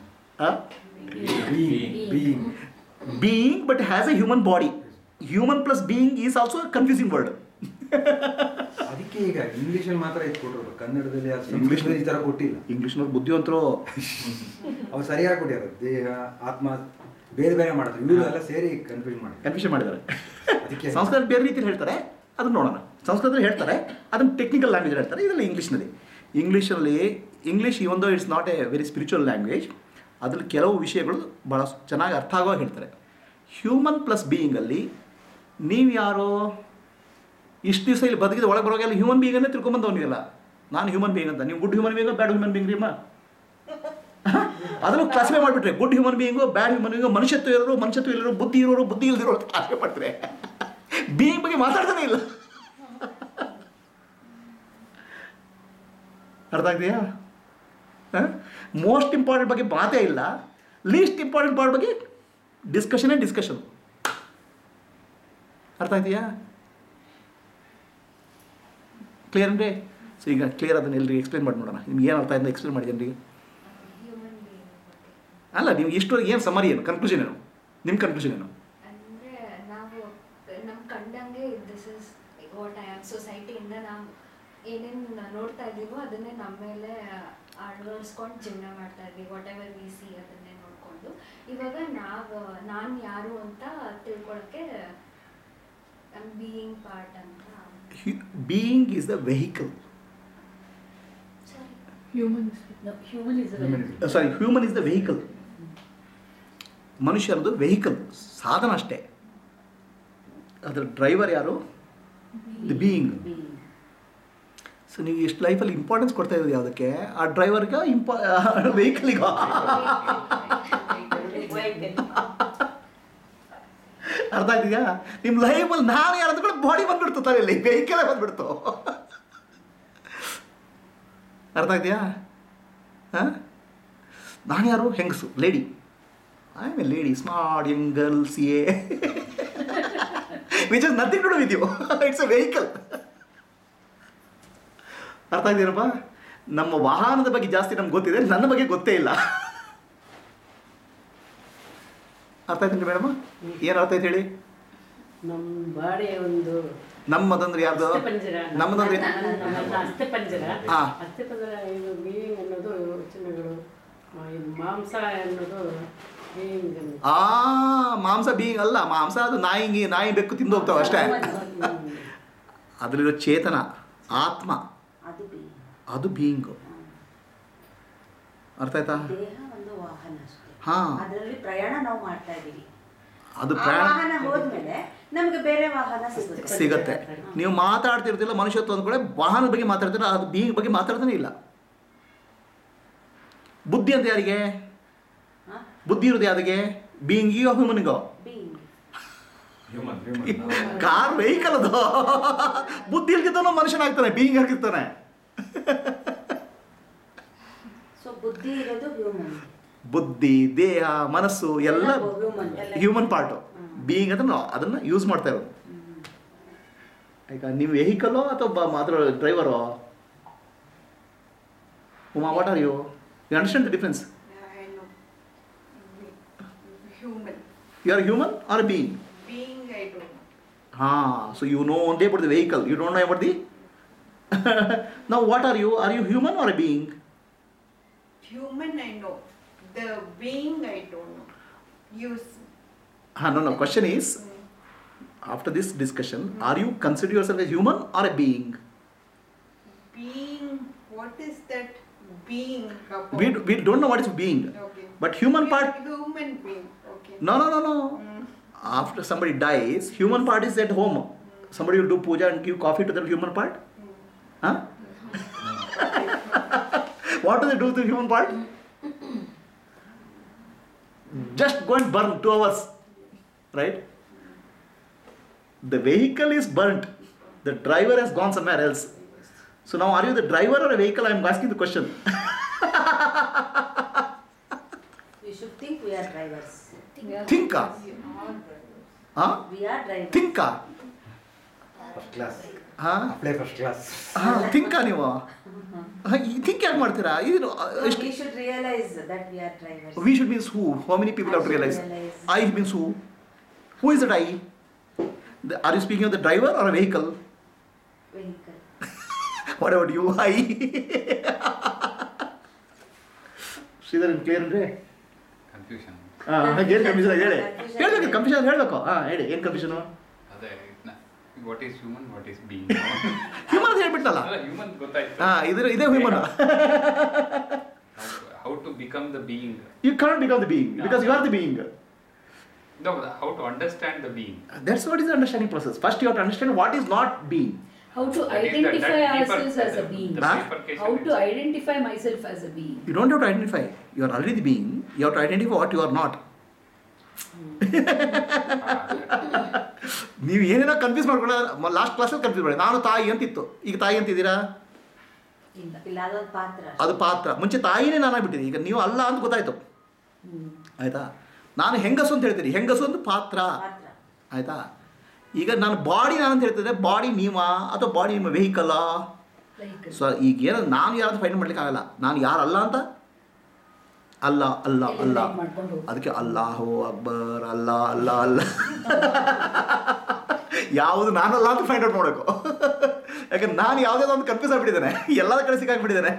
being being but has a human body human plus being is also confusing word ಅದಕ್ಕೆ ಈಗ ಇಂಗ್ಲೀಷಲ್ಲಿ ಮಾತ್ರ ಇದು ಕೊಟ್ಟರು ಕನ್ನಡದಲ್ಲಿ ಅದು English- ಇಂಗ್ಲೀಷ್ ಈ ಥರ ಕೊಟ್ಟಿಲ್ಲ ಇಂಗ್ಲೀಷ್ನವ್ರು ಬುದ್ಧಿವಂತರು ಅವ್ರು ಸರಿಯಾಗಿ ಕೊಟ್ಟಿದ್ದಾರೆ ದೇಹ ಆತ್ಮ ಬೇರೆ ಬೇರೆ ಮಾಡಿದ್ರು ಇವರು ಎಲ್ಲ ಸೇರಿ ಕನ್ಫ್ಯೂಸ್ ಮಾಡಿ ಕನ್ಫ್ಯೂಷನ್ ಮಾಡಿದ್ದಾರೆ ಅದಕ್ಕೆ ಸಂಸ್ಕೃತ ಬೇರೆ ರೀತಿಯಲ್ಲಿ ಹೇಳ್ತಾರೆ ಅದನ್ನ ನೋಡೋಣ ಸಂಸ್ಕೃತದಲ್ಲಿ ಹೇಳ್ತಾರೆ ಅದನ್ನು ಟೆಕ್ನಿಕಲ್ ಲ್ಯಾಂಗ್ವೇಜ್ ಹೇಳ್ತಾರೆ ಇದರಲ್ಲಿ ಇಂಗ್ಲೀಷ್ನಲ್ಲಿ ಇಂಗ್ಲೀಷಲ್ಲಿ ಇಂಗ್ಲೀಷ್ ಈ ಒಂದು it's not a very spiritual language ಅದ್ರಲ್ಲಿ ಕೆಲವು ವಿಷಯಗಳು ಭಾಳ ಚೆನ್ನಾಗಿ ಅರ್ಥ ಆಗೋ ಹೇಳ್ತಾರೆ ಹ್ಯೂಮನ್ ಪ್ಲಸ್ ಬೀಯಿಂಗಲ್ಲಿ ನೀವು ಯಾರು ಇಷ್ಟು ದಿವಸ ಇಲ್ಲಿ ಬದುಕಿದ ಒಳಗೆ ಬರೋಗೆಲ್ಲ ಹ್ಯೂಮನ್ ಬೀಯಿಂಗನ್ನೇ ತಿಳ್ಕೊಂಬಂದವ್ ನೀವೆಲ್ಲ ನಾನು ಹ್ಯೂಮನ್ ಬೀಯಿಂಗ್ ಅಂತ ನೀವು good human being bad human being ರೀ ಅಮ್ಮ ಅದನ್ನು ಕ್ಲಾಸಿಫೈ ಮಾಡಿಬಿಟ್ರೆ good human being bad human being ಮನುಷ್ಯತ್ವ ಇರೋರು ಮನುಷ್ಯತ್ವ ಇರೋರು ಬುದ್ಧಿ ಇರೋರು ಬುದ್ಧಿ ಇಲ್ದಿರೋರು ಅಂತ ಕ್ಲಾಸಿಫೈ ಮಾಡ್ತಾರೆ ಬೀಯಿಂಗ್ ಬಗ್ಗೆ ಮಾತಾಡ್ತಾನೆ ಇಲ್ಲ ಅರ್ಥ ಆಗ್ತೀಯಾ ಮೋಸ್ಟ್ ಇಂಪಾರ್ಟೆಂಟ್ ಬಗ್ಗೆ ಮಾತೇ ಇಲ್ಲ ಲೀಸ್ಟ್ ಇಂಪಾರ್ಟೆಂಟ್ ಪಾರ್ಟ್ ಬಗ್ಗೆ ಡಿಸ್ಕಷನೇ ಡಿಸ್ಕಷನ್ ಅರ್ಥ ಆಯ್ತೀಯಾ ಕ್ಲಿಯರ್ ಅಂದರೆ ಸೊ ಈಗ ಕ್ಲಿಯರ್ ಅದನ್ನ ಎಲ್ರಿಗೆ ಎಕ್ಸ್ಪ್ಲೇನ್ ಮಾಡಿ ನೋಡೋಣ ನಿಮ್ಗೆ ಏನು ಅರ್ಥ ಆಯ್ತು ಎಕ್ಸ್ಪ್ಲೇನ್ ಮಾಡಿ ಜನರಿಗೆ ಹ್ಯೂಮನ್ ಬೀಯಿಂಗ್ ಬಗ್ಗೆ ಅಲ್ಲ ನಿಮ್ಗೆ ಇಷ್ಟು ಏನು ಸಮರಿ ಏನು ಕನ್ಕ್ಲೂಷನ್ ಏನು ನಿಮ್ಮ ಕನ್ಕ್ಲೂಷನ್ ಏನು ಅಂದ್ರೆ ನಾವು ನಮ್ ಕಂಡಂಗೆ this is what I am ಸೊಸೈಟಿಯಿಂದ ನಾವು ಏನೇನ್ ನೋಡ್ತಾ ಇದೀವೋ ಅದನ್ನೇ ನಮ್ಮ ಮೇಲೆ ಅಳವಡಿಸ್ಕೊಂಡು ಜೀವನ ಮಾಡ್ತಾ ಇದ್ವಿ ವಾಟ್ ಎವರ್ ವಿ ಸಿ ಅದನ್ನೇ ನೋಡ್ಕೊಂಡು ಇವಾಗ ನಾವು ನಾನು ಯಾರು ಅಂತ ತಿಳ್ಕೊಳಕ್ಕೆ ಬೀಯಿಂಗ್ ಪಾರ್ಟ್ ಅಂತ ಬೀಯಿಂಗ್ ಈಸ್ ದ ವೆಹಿಕಲ್ ಸರಿ human human is sorry human is the vehicle ಮನುಷ್ಯರದು ವೆಹಿಕಲ್ ಸಾಧನ ಅಷ್ಟೇ ಅದರ ಡ್ರೈವರ್ ಯಾರು ದಿ ಬೀಯಿಂಗ್ ಸೊ ನೀವು ಎಷ್ಟು ಲೈಫಲ್ಲಿ ಇಂಪಾರ್ಟೆನ್ಸ್ ಕೊಡ್ತಾ ಇರೋದು ಯಾವುದಕ್ಕೆ ಆ ಡ್ರೈವರ್ಗೆ ಇಂಪಾ ವೆಹಿಕಲಿಗ ಅರ್ಥ ಆಯ್ತಿದ್ಯಾ ನಿಮ್ಮ ಲೈಫಲ್ಲಿ ನಾನು ಯಾರು ಕೂಡ ಬಾಡಿ ಬಂದ್ಬಿಡ್ತು ತಲೆಯಲ್ಲಿ ವೆಹಿಕಲೇ ಬಂದ್ಬಿಡ್ತು ಅರ್ಥ ಆಯ್ತಿಯಾ ಹಾಂ ನಾನು ಯಾರು ಹೆಂಗಸು lady I am a lady smart young girl see a which is nothing to do with you it's a vehicle ಅರ್ಥ ಆಗಿದ್ದೀರಪ್ಪ ನಮ್ಮ ವಾಹನದ ಬಗ್ಗೆ ಜಾಸ್ತಿ ನಮ್ಗೆ ಗೊತ್ತಿದೆ ನನ್ನ ಬಗ್ಗೆ ಗೊತ್ತೇ ಇಲ್ಲ ಅರ್ಥ ಆಯ್ತು ಮೇಡಮ್ ಏನು ಅರ್ಥ ಆಯ್ತು ಹೇಳಿ ನಮ್ಮ ಬಾಡಿ ಒಂದು ನಮ್ಮದಂದ್ರೆ ಯಾರ್ದು ಅಸ್ಥಿಪಂಜರ ನಮ್ಮದಂದ್ರೆ ನಮ್ಮ ಅಸ್ಥಿಪಂಜರ ಹಾ. ಅಸ್ಥಿಪಂಜರ ಇದು ಬೀಯಿಂಗ್ ಅನ್ನೋದು ಚಿನ್ನಗಳು ಆ, ಇದು ಮಾಂಸ ಅನ್ನೋದು ಬೀಯಿಂಗ್ ಅನ್ನೋದು ಆ ಮಾಂಸ ಬೀಯಿಂಗ್ ಅಲ್ಲ ಮಾಂಸ ಅದು ನಾಯಿಗೆ ನಾಯಿ ಬೆಕ್ಕು ತಿಂದು ಹೋಗ್ತಾವೆ ಅಷ್ಟೇ ಅದರಲ್ಲಿರೋ ಚೇತನ ಆತ್ಮ ಅದು ಬಿ ಅದು ಬೀಯಿಂಗು ಅರ್ಥ ಆಯ್ತಾ ದೇಹ ಒಂದು ವಾಹನ ಅಷ್ಟೇ ಹಾ. ಅದರಲ್ಲಿ ಪ್ರಯಾಣ ನಾವು ಮಾಡ್ತಾ ಇದೀವಿ ಅದು ಆ ಪ್ರಯಾಣ ವಾಹನ ಹೋದ್ಮೇಲೆ ನಮಗೆ ಬೇರೆ ವಾಹನ ಸಿಗುತ್ತೆ ಸಿಗತ್ತೆ ನೀವು ಮಾತಾಡ್ತಿರ್ತಿಲ್ಲ ಮನುಷ್ಯತ್ವ ಅಂದ ಕೂಡ ವಾಹನದ ಬಗ್ಗೆ ಮಾತಾಡ್ತೀರ ಅದು ಬೀಯಿಂಗ್ ಬಗ್ಗೆ ಮಾತಾಡ್ತಾನೆ ಇಲ್ಲ ಬುದ್ಧಿ ಅಂತ ಯಾರಿಗೆ ಹಾ? ಬುದ್ಧಿ ಇರೋದು ಯಾರಿಗೆ ಬೀಯಿಂಗಿಗೋ ಹ್ಯೂಮನ್ಗೋ Being. Human human car vehicle ಅದು ಬುದ್ಧಿ ಇಲ್ದಿದ್ದವನು ಮನುಷ್ಯನಾಗ್ತಾನೆ ಬೀಯಿಂಗ್ ಆಗಿರ್ತಾನೆ ಸೊ ಬುದ್ಧಿ ಇರೋದು ಹ್ಯೂಮನ್ ಬುದ್ಧಿ ದೇಹ ಮನಸ್ಸು ಎಲ್ಲ ಹ್ಯೂಮನ್ ಹ್ಯೂಮನ್ ಪಾರ್ಟು ಬೀಯಿಂಗ್ ಅಂತ ನಾವು ಅದನ್ನು ಯೂಸ್ ಮಾಡ್ತಾ ಇರೋದು ಈಗ ನೀವು ವೆಹಿಕಲೋ ಅಥವಾ ಬ ಮಾತ್ರ ಡ್ರೈವರೋ Uma what are you you understand the difference human you are human or being being I don't ಹಾಂ so you know only about the vehicle you don't know about the ನಾವು what are you are you human or being human I know the being I don't know use ಹಾಂ no no question is after this discussion are you consider your self a human R a being being what is that being about? we, we don't know what is being okay but human part human being okay no no no no after somebody dies human part is at home somebody will do puja and give coffee to the human part huh what do they do to the human part just go and burn two hours right the vehicle is burnt the driver has gone somewhere else so now are you the driver or a vehicle i'm asking the question You should think we are drivers. think ah. We are drivers. huh We are drivers. think ah. First class huh apply first class ಹಾಂ ಥಿಂಕಾ ನೀವು think ಯಾಕೆ ಮಾಡ್ತೀರಾ ಇದು No, ಎಷ್ಟು we should realize that we are drivers. We should means who how many people have to realise I means who who is that I are you speaking of the driver or vehicle Vehicle. What about you I Shridhar clear ಅಂದರೆ confusion ಹಾಂ ಏನು confusion ಹೇಳಿ ಹೇಳ್ಬೇಕು confusion ಹೇಳಬೇಕು ಹಾಂ ಹೇಳಿ ಏನು confusion ಅದೇ what is human what is being human ಅಂತ ಹೇಳ್ಬಿಟ್ಟಲ್ಲ ಅಲ್ಲ ಹ್ಯೂಮನ್ ಗೊತ್ತಾಯ್ತು ಹಾಂ ಇದ್ರ ಇದೇ human how to become the being you can't become the being because you are the being No, how to understand the being. That's what is the understanding process. First, you have to understand what is not being. How to That is the- identify that deeper- ourselves as a being. the Huh? bifurcation How to is- identify myself as a being. You don't have to identify. You are already the being. You have to identify what you are not. ನೀವು ಏನೇನೋ confuse ಮಾಡ್ಕೊಳ್ಳೋ last ಕ್ಲಾಸಲ್ಲಿ confuse ಮಾಡಿ ನಾನು ತಾಯಿ ಅಂತಿತ್ತು ಈಗ ತಾಯಿ ಅಂತಿದ್ದೀರಾ ಇಲ್ಲ ಇಲ್ಲ ಅದೊಂದು ಪಾತ್ರ ಅದು ಪಾತ್ರ ಮುಂಚೆ ತಾಯಿನೇ ನಾನಾಗ್ಬಿಟ್ಟಿದೆ ಈಗ ನೀವು ಅಲ್ಲ ಅಂತ ಗೊತ್ತಾಯ್ತು ಆಯ್ತಾ ನಾನು ಹೆಂಗಸು ಅಂತ ಹೇಳ್ತೀನಿ ಹೆಂಗಸು ಒಂದು ಪಾತ್ರ ಪಾತ್ರ ಆಯ್ತಾ ಈಗ ನಾನು ಬಾಡಿ ನಾನು ಅಂತ ಹೇಳ್ತಿದ್ದೆ ಬಾಡಿ ನೀವಾ ಅಥವಾ ಬಾಡಿ ನಿಮ್ಮ ವೆಹಿಕಲ್ಲಾ Like ಸೊ ಈಗ ಏನೋ ನಾನು ಯಾರಾದ್ರೂ ಫೈಂಡ್ ಮಾಡ್ಲಿಕ್ಕೆ ಆಗಲ್ಲ ನಾನು ಯಾರಲ್ಲ ಅಂತ ಅಲ್ಲ ಅಲ್ಲ ಅಲ್ಲ Eliminate ಮಾಡ್ಕೊಂಡು ಹೋಗ್ತೀನಿ. ಅದಕ್ಕೆ ಅಲ್ಲಾಹು ಅಕ್ಬರ್ ಅಲ್ಲ ಅಲ್ಲ ಅಲ್ಲ ಯಾವುದು ನಾನಲ್ಲ ಅಂತ ಫೈಂಡ್ ಔಟ್ ಮಾಡಬೇಕು ಯಾಕಂದ್ರೆ ನಾನು ಯಾವುದೇ ಒಂದು ಕನ್ಫ್ಯೂಸ್ ಆಗಿಬಿಟ್ಟಿದ್ದೇನೆ ಎಲ್ಲರ ಕಡೆ ಸಿಕ್ಕಾಗ್ಬಿಟ್ಟಿದ್ದೇನೆ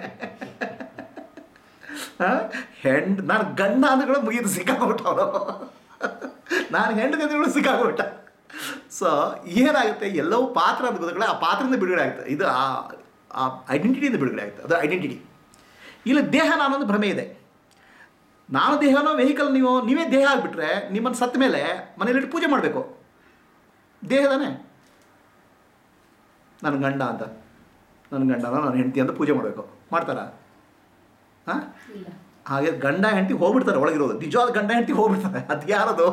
ಹೆಂಡ್ ನಾನು ಗಂಡ ಅಂದ್ಗಳು ಮುಗಿದು ಸಿಕ್ಕಾಗ್ಬಿಟ್ಟ ಅವನು ನಾನು ಹೆಂಡತಿ ಅಂದ್ಗಳು ಸಿಕ್ಕಾಗ್ಬಿಟ್ಟ ಸೊ ಏನಾಗುತ್ತೆ ಎಲ್ಲವೂ ಪಾತ್ರ ಅಂತ ಗೊತ್ತಾಗಲ್ಲ ಆ ಪಾತ್ರದಿಂದ ಬಿಡುಗಡೆ ಆಗುತ್ತೆ ಇದು ಆ ಐಡೆಂಟಿಟಿಯಿಂದ ಬಿಡುಗಡೆ ಆಗುತ್ತೆ ಅದು ಐಡೆಂಟಿಟಿ ಇಲ್ಲಿ ದೇಹ ನಾನೊಂದು ಭ್ರಮೆ ಇದೆ ನಾನು ದೇಹನೋ ವೆಹಿಕಲ್ ನೀವು ನೀವೇ ದೇಹ ಆಗಿಬಿಟ್ರೆ ನಿಮ್ಮನ್ನು ಸತ್ತ ಮೇಲೆ ಮನೇಲಿಟ್ಟು ಪೂಜೆ ಮಾಡಬೇಕು ದೇಹದಾನೆ ನನ್ನ ಗಂಡ ಅಂತ ನನ್ನ ಗಂಡನ ನನ್ನ ಹೆಂಡತಿ ಅಂತ ಪೂಜೆ ಮಾಡಬೇಕು ಮಾಡ್ತಾರಾ ಹಾಂ ಇಲ್ಲ ಹಾಗೆ ಗಂಡ ಹೆಂಡತಿ ಹೋಗ್ಬಿಡ್ತಾರೆ ಒಳಗಿರೋದು ನಿಜವಾದ ಗಂಡ ಹೆಂಡತಿ ಹೋಗ್ಬಿಡ್ತಾರೆ ಅದು ಯಾರದು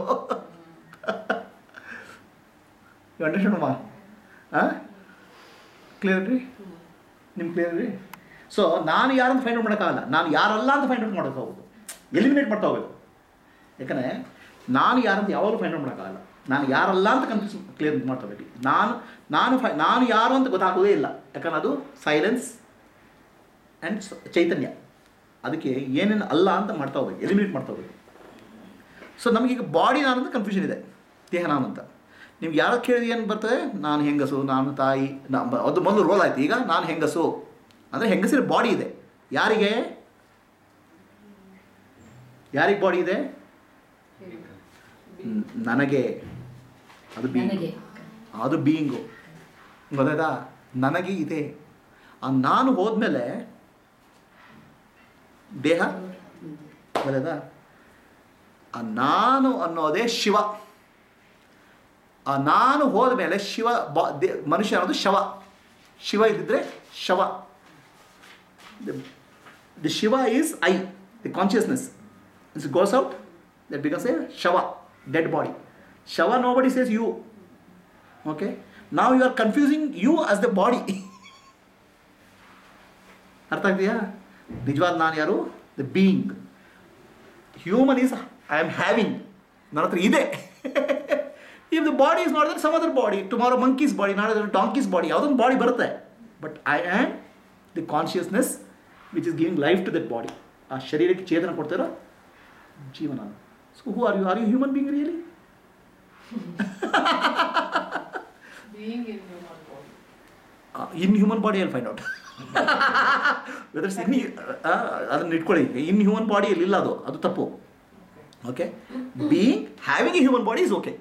ಗಂಡ ಹೆಣ್ಣಮ್ಮ ಹಾಂ ಕ್ಲಿಯರ್ ರೀ ನಿಮ್ಗೆ ಕ್ಲಿಯರ್ ರೀ ಸೊ ನಾನು ಯಾರಂತ ಫೈಂಡ್ ಔಟ್ ಮಾಡೋಕ್ಕಾಗಲ್ಲ ನಾನು ಯಾರಲ್ಲ ಅಂತ ಫೈಂಡ್ ಔಟ್ ಮಾಡೋಕೆ ಹೋಗೋದು ಎಲಿಮಿನೇಟ್ ಮಾಡ್ತಾ ಹೋಗೋದು ಯಾಕಂದರೆ ನಾನು ಯಾರಂತ ಯಾವಾಗಲೂ ಫೈಂಡ್ ಔಟ್ ಮಾಡೋಕ್ಕಾಗಲ್ಲ ನಾನು ಯಾರಲ್ಲ ಅಂತ ಕನ್ಫ್ಯೂಸ್ ಕ್ಲಿಯರ್ ಮಾಡ್ತಾ ಹೋಗ್ಬೇಕು ನಾನು ನಾನು ಫೈ ನಾನು ಯಾರು ಅಂತ ಗೊತ್ತಾಗೋದೇ ಇಲ್ಲ ಯಾಕಂದ್ರೆ ಅದು ಸೈಲೆನ್ಸ್ ಆ್ಯಂಡ್ ಚೈತನ್ಯ ಅದಕ್ಕೆ ಏನೇನು ಅಲ್ಲ ಅಂತ ಮಾಡ್ತಾ ಹೋಗ್ಬೇಕು ಎಲಿಮಿನೇಟ್ ಮಾಡ್ತಾ ಹೋಗ್ಬೇಕು ಸೊ ನಮಗೀಗ ಬಾಡಿ ನಾನು ಅಂತ ಕನ್ಫ್ಯೂಷನ್ ಇದೆ ದೇಹ ನಾನು ಅಂತ ನೀವು ಯಾರು ಕೇಳಿದ್ರೆ ಏನು ಬರ್ತದೆ ನಾನು ಹೆಂಗಸು ನಾನು ತಾಯಿ ನಾ- ಅದು ಮೊದಲು ರೋಲ್ ಆಯ್ತು ಈಗ ನಾನು ಹೆಂಗಸು ಅಂದರೆ ಹೆಂಗಸಿನ ಬಾಡಿ ಇದೆ ಯಾರಿಗೆ ಯಾರಿಗೆ ಬಾಡಿ ಇದೆ ನ್- ನನಗೆ ಅದು ಬೀಯಿಂಗ್ ನನಗೆ ಅದು ಬೀಯಿಂಗು ಗೊತ್ತಾಯ್ತಾ ನನಗೆ ಇದೆ ಆ ನಾನು ಹೋದ್ಮೇಲೆ ದೇಹ ಗೊತ್ತಾಯ್ತಾ ಆ ನಾನು ಅನ್ನೋದೇ ಶಿವ ಆ ನಾನು ಹೋದ ಮೇಲೆ ಶಿವ ಬಾ ದೇ ಮನುಷ್ಯ ಅನ್ನೋದು ಶವ ಶಿವ ಇದ್ದಿದ್ರೆ ಶವ the Shiva is I the consciousness it's goes out that becomes a ಶವ ಡೆಡ್ ಬಾಡಿ ಶವ nobody says you okay ನಾವು you are confusing you as the body ಅರ್ಥ ಆಗ್ತೀಯಾ ನಿಜವಾದ ನಾನು ಯಾರು the being human is I am having ನನ್ನ ಹತ್ರ ಇದೆ if the body is not some other body tomorrow monkeys body ನಾಳೆ ಡಾಂಕೀಸ್ ಬಾಡಿ ಯಾವುದೊಂದು ಬಾಡಿ ಬರುತ್ತೆ but I am the consciousness which is giving life to that body ಆ ಶರೀರಕ್ಕೆ ಚೇತನ ಕೊಡ್ತಿರೋ ಜೀವನ so who are you are you human being really being in human body in human body ಅಲ್ಲಿ find out whether's in ಅದನ್ನ ಇಟ್ಕೊಳ್ಳಿ in human ಬಾಡಿಯಲ್ಲಿ ಇಲ್ಲ ಅದು ಅದು ತಪ್ಪು okay being having a human body is okay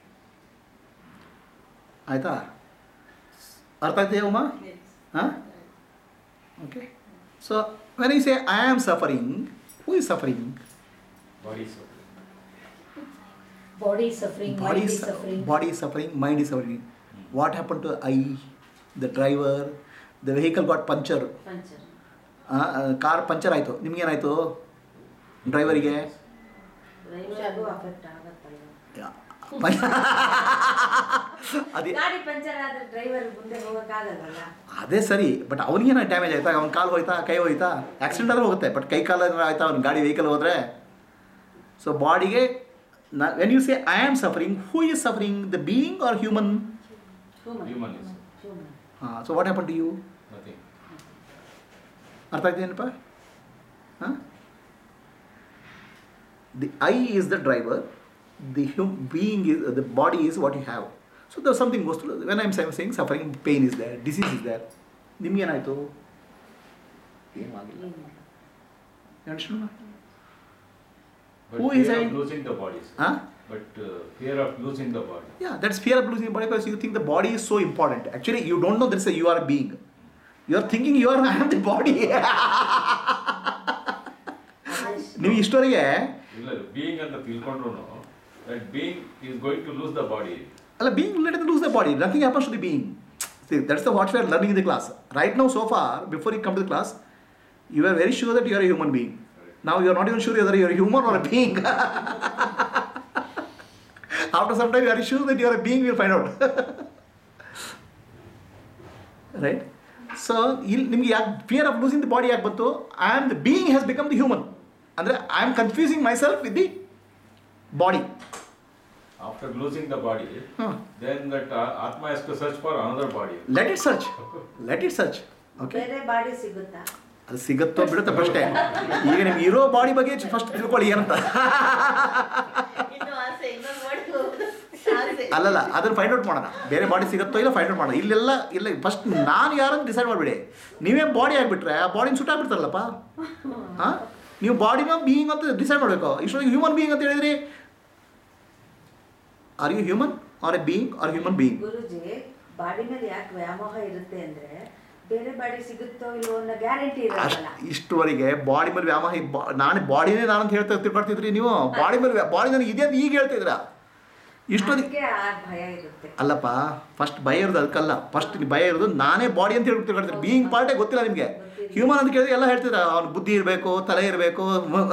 ಆಯ್ತಾ ಅರ್ಥ ಆಗ್ತಿದೆಯಾ ಉಮಾ ಹಾಂ okay so when you say I am suffering who is suffering Body is body suffering body mind is suffering body is suffering mind is suffering what happened to i the driver the vehicle got puncture puncture car puncture ಆಯಿತು ನಿಮ್ಗೇನಾಯಿತು ಡ್ರೈವರಿಗೆ ಡ್ರೈವರ್ಗೂ affect ಆಗತ್ತಲ್ಲ ಅದೇ ಗಾಡಿ puncture ಆದ್ರೆ driver ಮುಂದೆ ಹೋಗಕ್ಕಾಗಲ್ಲ ಅದೇ ಸರಿ but ಅವನಿಗೇನ damage ಆಯ್ತಾ ಅವ್ನ ಕಾಲು ಹೋಯ್ತಾ ಕೈ ಹೋಯ್ತಾ ಆಕ್ಸಿಡೆಂಟ್ ಆದ್ರೆ ಹೋಗುತ್ತೆ ಬಟ್ ಕೈ ಕಾಲು ಏನಾದ್ರು ಆಯ್ತಾ ಅವ್ನ ಗಾಡಿ ವೆಹಿಕಲ್ ಹೋದರೆ ಸೊ ಬಾಡಿಗೆ when you say I am suffering who is suffering the being R human Human is. ಹಾಂ so what happen to you nothing. ಅರ್ಥ ಆಗ್ತದೇನಪ್ಪ ಹಾಂ the I is the driver the hume being is the body is what you have so the something goes to when I am saying suffering pain is there disease is there ನಿಮ್ಗೇನಾಯಿತು ಏನೂ ಆಗಿಲ್ಲ understand But Who is fear I? of losing the bodies. ಹಾಂ But uh, fear of losing the body. Yeah, that's fear of losing body because you think the body is so important. Actually, you don't know there's a you are a being. You are thinking you are I am the body. ನೀವು ಇಷ್ಟವರೆಗೆ ಇಲ್ಲ being ಅಂತ ತಿಳ್ಕೊಂಡ್ರು that being is going to lose the body ಅಲ್ಲ being let lose the body. Nothing happens to the being. See, that's the what we are learning in the class. Right now, so far, before you come to the class, you are very sure that you are a human being. Now you are not even sure whether you are a human or a being. After some time, you are sure that you are a being. You will find out. right? So ಇಲ್ಲಿ ನಿಮ್ಗೆ ಯಾಕೆ fear of losing the body ಯಾಕೆ ಬಂತು I am the being has become the human ಅಂದರೆ I am confusing myself with the body after losing the body ಹಾಂ then that ಆತ್ಮ has to search for another body let it search let it search okay ಬೇರೆ body ಸಿಗುತ್ತಾ ಅದು ಸಿಗುತ್ತೋ ಬಿಡುತ್ತೋ ಫಸ್ಟೇ ಈಗ ನಿಮ್ಗೆ ಇರೋ ಬಾಡಿ ಬಗ್ಗೆ ಫಸ್ಟ್ ತಿಳ್ಕೊಳ್ಳಿ ಏನಂತ ಇನ್ನು ಆಸೆ ಇನ್ನೊಂದು ಮಾಡಿ ಹೋಗುದು ಆಸೆ ಅಲ್ಲಲ್ಲ ಅದನ್ನು ಫೈಂಡ್ ಔಟ್ ಮಾಡೋಣ ಬೇರೆ ಬಾಡಿ ಸಿಗುತ್ತೋ ಇಲ್ಲ ಫೈಂಡ್ ಔಟ್ ಮಾಡೋಣ ಇಲ್ಲೆಲ್ಲ ಇಲ್ಲ ಫಸ್ಟ್ ನಾನು ಯಾರಂತ ಡಿಸೈಡ್ ಮಾಡಿಬಿಡಿ ನೀವೇ ಬಾಡಿ ಆಗಿಬಿಟ್ರೆ ಆ ಬಾಡಿನ ಸುಟ್ಟಾಗ್ಬಿಡ್ತಾರಲ್ಲಪ್ಪ ಹಾಂ ನೀವು ಬಾಡಿನ ಬೀಯಿಂಗ್ ಅಂತ ಡಿಸೈಡ್ ಮಾಡಬೇಕು ಇಷ್ಟೊಂದು ಹ್ಯೂಮನ್ ಬೀಯಿಂಗ್ ಅಂತ ಹೇಳಿದ್ರಿ are you human R a being R human being Guruji body ಮೇಲೆ ಯಾಕೆ ವ್ಯಾಮೋಹ ಇರುತ್ತೆ ಅಂದ್ರೆ ಬೇರೆ ಬಾಡಿ ಸಿಗುತ್ತೋ ಇಲ್ವೋ ಅನ್ನೋ ಗ್ಯಾರಂಟಿ ಅಷ್ಟು ಇರಲ್ಲ ಇಷ್ಟುವರೆಗೆ ಬಾಡಿ ಮೇಲೆ ವ್ಯಾಮೋಹ ಈ ಬಾ- ನಾನು ಬಾಡಿನೇ ನಾನು ಅಂತ ಹೇಳ್ತಾ ತಿಳ್ಕೊಳ್ತಿದ್ರಿ ನೀವು ಬಾಡಿ ಮೇಲೆ ಬಾಡಿ ನನಗೆ ಇದೆ ಅಂತ ಈಗ ಹೇಳ್ತಿದ್ದೀರಾ ಇಷ್ಟೊಂದು ಅದಕ್ಕೆ ಆ ಭಯ ಇರುತ್ತೆ ಅಲ್ಲಪ್ಪ ಫಸ್ಟ್ ಭಯ ಇರೋದು ಅದಕ್ಕಲ್ಲ ಫಸ್ಟ್ ಭಯ ಇರೋದು ನಾನೇ ಬಾಡಿ ಅಂತ ಹೇಳಿ ತಿಳ್ಕೊಳ್ತೀನಿ ಬೀಯಿಂಗ್ ಪಾರ್ಟೇ ಗೊತ್ತಿಲ್ಲ ನಿಮಗೆ ಹ್ಯೂಮನ್ ಅಂತ ಕೇಳಿದ್ರೆ ಎಲ್ಲ ಹೇಳ್ತಿದ್ರ ಅವ್ನ ಬುದ್ಧಿ ಇರಬೇಕು ತಲೆ ಇರಬೇಕು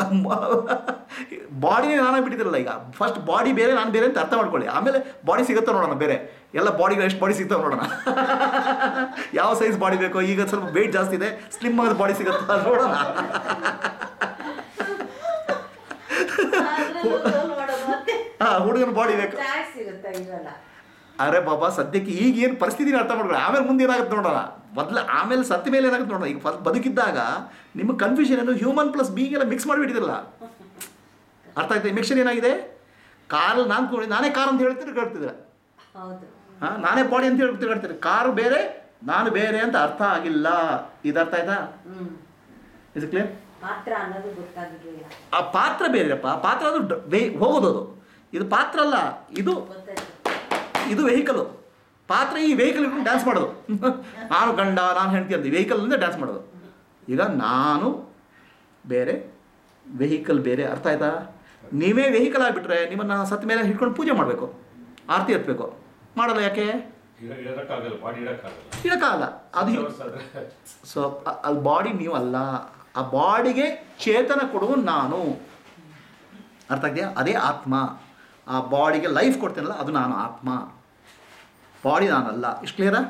ಬಾಡಿನೇ ನಾನೇ ಬಿಟ್ಟಿದ್ರಲ್ಲ ಈಗ ಫಸ್ಟ್ ಬಾಡಿ ಬೇರೆ ನಾನು ಬೇರೆ ಅಂತ ಅರ್ಥ ಮಾಡ್ಕೊಳ್ಳಿ ಆಮೇಲೆ ಬಾಡಿ ಸಿಗುತ್ತೋ ನೋಡೋಣ ಬೇರೆ ಎಲ್ಲ ಬಾಡಿಗೆ ಎಷ್ಟು ಬಾಡಿ ಸಿಗ್ತಾವೆ ನೋಡೋಣ ಯಾವ ಸೈಜ್ ಬಾಡಿ ಬೇಕೋ ಈಗ ಸ್ವಲ್ಪ ವೆಯ್ಟ್ ಜಾಸ್ತಿ ಇದೆ ಸ್ಲಿಮ್ ಆದ ಬಾಡಿ ಸಿಗುತ್ತಾ ನೋಡೋಣ ಹಾಂ ಹುಡುಗನ ಬಾಡಿ ಬೇಕು ಚಾಯ್ಸ್ ಇರುತ್ತೆ ಇರಲ್ಲ ಅರೆ ಬಾಬಾ ಸದ್ಯಕ್ಕೆ ಈಗ ಏನು ಪರಿಸ್ಥಿತಿನ ಅರ್ಥ ಮಾಡ್ಕೊಳ್ಳಿ ಆಮೇಲೆ ಮುಂದೆ ಏನಾಗುತ್ತೆ ನೋಡೋಣ ಮೊದಲು ಆಮೇಲೆ ಸತ್ತ ಮೇಲೆ ಏನಾಗುತ್ತೆ ನೋಡೋಣ ಈಗ ಫಸ್ಟ್ ಬದುಕಿದ್ದಾಗ ನಿಮ್ಮ ಕನ್ಫ್ಯೂಷನ್ ಏನು ಹ್ಯೂಮನ್ ಪ್ಲಸ್ ಬೀಯಿಂಗ್ ಎಲ್ಲ ಮಿಕ್ಸ್ ಮಾಡಿಬಿಟ್ಟಿದ್ರಲ್ಲ ಅರ್ಥ ಆಯ್ತಾ ಮಿಕ್ಸರ್ ಏನಾಗಿದೆ ಕಾರ್ ನಾನು ತಗೊಂಡು ನಾನೇ ಕಾರ್ ಅಂತ ಹೇಳ್ತೀರಿ ಕೇಳ್ತಿದ್ರೆ ಹೌದು ಹಾಂ ನಾನೇ ಬಾಡಿ ಅಂತ ಹೇಳಿ ತಿಳ್ಕೊಳ್ತೀರಿ ಕಾರು ಬೇರೆ ನಾನು ಬೇರೆ ಅಂತ ಅರ್ಥ ಆಗಿಲ್ಲ ಇದು ಅರ್ಥ ಆಯ್ತಾ ಹ್ಮ್ ಇದು ಕ್ಲಿಯರ್ ಮಾತ್ರ ಅನ್ನೋದು ಗೊತ್ತಾಗಿರ್ಲಿಲ್ಲ ಆ ಪಾತ್ರ ಬೇರೆಯಪ್ಪ ಪಾತ್ರ ಅದು ಡ- ವೇ- ಹೋಗೋದು ಅದು ಇದು ಪಾತ್ರ ಅಲ್ಲ ಇದು ಗೊತ್ತಾಯ್ತು ಇದು ವೆಹಿಕಲು ಪಾತ್ರ ಈ ವೆಹಿಕಲ್ ಇಟ್ಕೊಂಡು ಡ್ಯಾನ್ಸ್ ಮಾಡೋದು ನಾನು ಗಂಡ ನಾನು ಹೆಂಡತಿ ಅಂತ ವೆಹಿಕಲಿಂದ ಡ್ಯಾನ್ಸ್ ಮಾಡೋದು ಈಗ ನಾನು ಬೇರೆ ವೆಹಿಕಲ್ ಬೇರೆ ಅರ್ಥ ಆಯ್ತಾ ನೀವೇ ವೆಹಿಕಲ್ ಆಗಿಬಿಟ್ರೆ ನಿಮ್ಮನ್ನು ಸತ್ತ ಮೇಲೆ ಹಿಡ್ಕೊಂಡು ಪೂಜೆ ಮಾಡಬೇಕು ಆರತಿ ಎತ್ತಬೇಕು ಮಾಡಲ್ಲ ಯಾಕೆ ಇಡ- ಇಡಕ್ಕಾಗಲ್ಲ ಬಾಡಿ ಇಡಕ್ಕಾಗಲ್ಲ ಇಡಕ್ಕಾಗಲ್ಲ ಅದು Hours ಆದ್ರೆ ಸೊ ಅಲ್ಲಿ ಬಾಡಿ ನೀವು ಅಲ್ಲ ಆ ಬಾಡಿಗೆ ಚೇತನ ಕೊಡುವ ನಾನು ಅರ್ಥ ಆಗ್ತೀಯಾ ಅದೇ ಆತ್ಮ ಆ ಬಾಡಿಗೆ ಲೈಫ್ ಕೊಡ್ತೇನಲ್ಲ ಅದು ನಾನು ಆತ್ಮ ಬಾಡಿ ನಾನಲ್ಲ ಇಷ್ಟು ಕ್ಲಿಯರಾ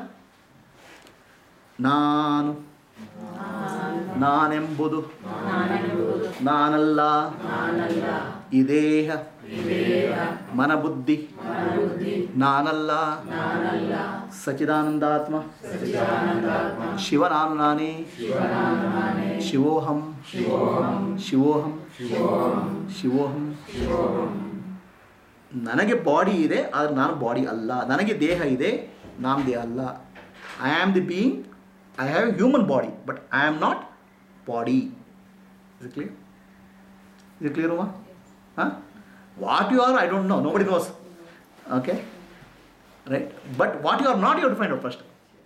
ನಾನು ನಾನೆಂಬುದು ನಾನಲ್ಲ ಈ ದೇಹ ಮನಬುದ್ಧಿ ನಾನಲ್ಲ ಸಚಿದಾನಂದಾತ್ಮ ಶಿವ ನಾನು ನಾನೇ ಶಿವೋಹಂ ಶಿವೋಹಂ ಶಿವೋಹಂ ನನಗೆ ಬಾಡಿ ಇದೆ ಆದರೆ ನಾನು ಬಾಡಿ ಅಲ್ಲ ನನಗೆ ದೇಹ ಇದೆ ನಾನು ದೇಹ ಅಲ್ಲ I am the being I have human body but I am not body is clear is clear Uma ಹಾಂ what you are I don't know nobody knows okay right but what you are not you to find out first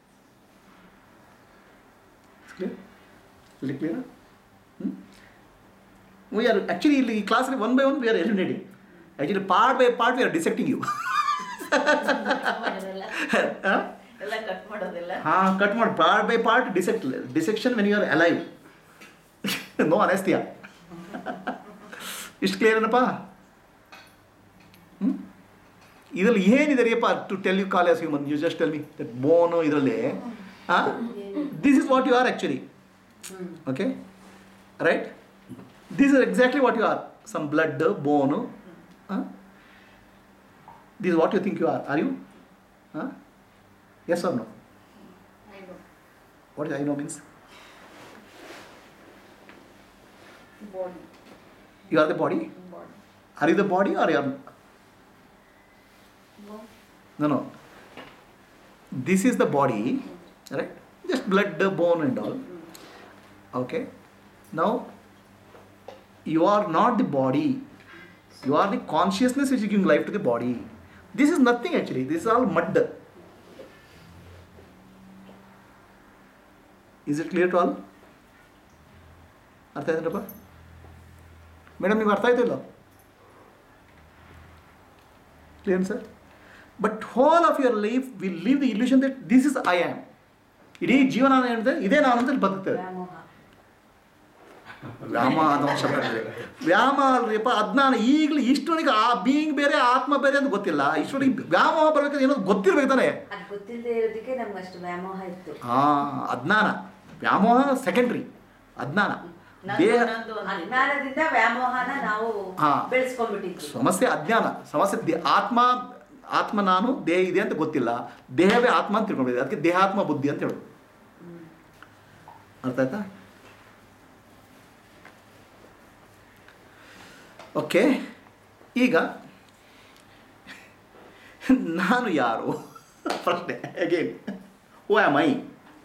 clear ಇಲ್ಲಿ clear we are actually ಇಲ್ಲಿ ಈ ಕ್ಲಾಸಲ್ಲಿ one by one we are eliminating actually part by part we are dissecting you ಎಲ್ಲ cut ಮಾಡೋದಿಲ್ಲ ಹಾಂ cut ಮಾಡಿ part by part dissect dissection when you are alive no anaesthesia ಇಷ್ಟು clear ಏನಪ್ಪ hmm? ಇದರಲ್ಲಿ ಏನಿದೆ ರೀಪ್ಪ to tell you call as human you just tell me that bone ಇದರಲ್ಲಿ this is what you are actually okay right this is exactly what you are some blood bone this what you think you are are you yes are no what I know means body You are the body? Are you the body or you are? No, no. This is the body, right? Just blood, bone, and all. Okay. Now, you are not the body. You are the consciousness which is giving life to the body. This is nothing actually. This is all mud. Is it clear to all? ಅರ್ಥ ಆಯ್ತಪ್ಪ madam ನಿಮ್ಗೆ ಅರ್ಥ ಆಯ್ತಿಲ್ಲ clear sir but whole of your life will leave the illusion that this is I am ಇಡೀ ಜೀವನ ಏನಿದೆ ಇದೇ ನಾನು ಅಂತ ಬದುಕ್ತೇವೆ ವ್ಯಾಮೋಹ ವ್ಯಾಮ ಅನ್ನೋ ಒಂದು ಶಬ್ದ ಇದೆ. ವ್ಯಾಮ ಅಲ್ರಿಪ್ಪ ಅಜ್ಞಾನ ಈಗಲೂ ಇಷ್ಟೊನಿಗೆ ಆ ಬೀಯಿಂಗ್ ಬೇರೆ ಆತ್ಮ ಬೇರೆ ಅಂತ ಗೊತ್ತಿಲ್ಲ ಇಷ್ಟೊನಿಗೆ ವ್ಯಾಮೋಹ ಬರ್ಬೇಕಾದ್ರೆ ಏನೋ ಗೊತ್ತಿರ್ಬೇಕು ತಾನೆ ಅದು ಗೊತ್ತಿಲ್ಲದೆ ಇರೋದಕ್ಕೆ ನಮ್ಗೆ ಅಷ್ಟು ವ್ಯಾಮೋಹ ಇತ್ತು ಹಾಂ ಅಜ್ಞಾನ ವ್ಯಾಮೋಹ ಸೆಕೆಂಡ್ರಿ ಅಜ್ಞಾನ ನಂದು ದೇಹ ನಂದು ಅಂತಿತ್ತು. ಅಜ್ಞಾನದಿಂದ ವ್ಯಾಮೋಹನ ನಾವು ಹಾ. ಬೆಳೆಸ್ಕೊಂಡ್ಬಿಟ್ಟಿದ್ವಿ ಸಮಸ್ಯೆ ಅಜ್ಞಾನ ಸಮಸ್ಯೆ ದೇ ಆತ್ಮ ಆತ್ಮ ನಾನು ದೇಹ ಇದೆ ಅಂತ ಗೊತ್ತಿಲ್ಲ ದೇಹವೇ ಆತ್ಮ ಅಂತ ತಿಳ್ಕೊಂಡಿದೆ ಅದಕ್ಕೆ ದೇಹಾತ್ಮ ಬುದ್ಧಿ ಅಂತ ಹೇಳೋದು ಅರ್ಥ ಆಯ್ತಾ ಓಕೆ ಈಗ ನಾನು ಯಾರು ಪ್ರಶ್ನೆ again who am I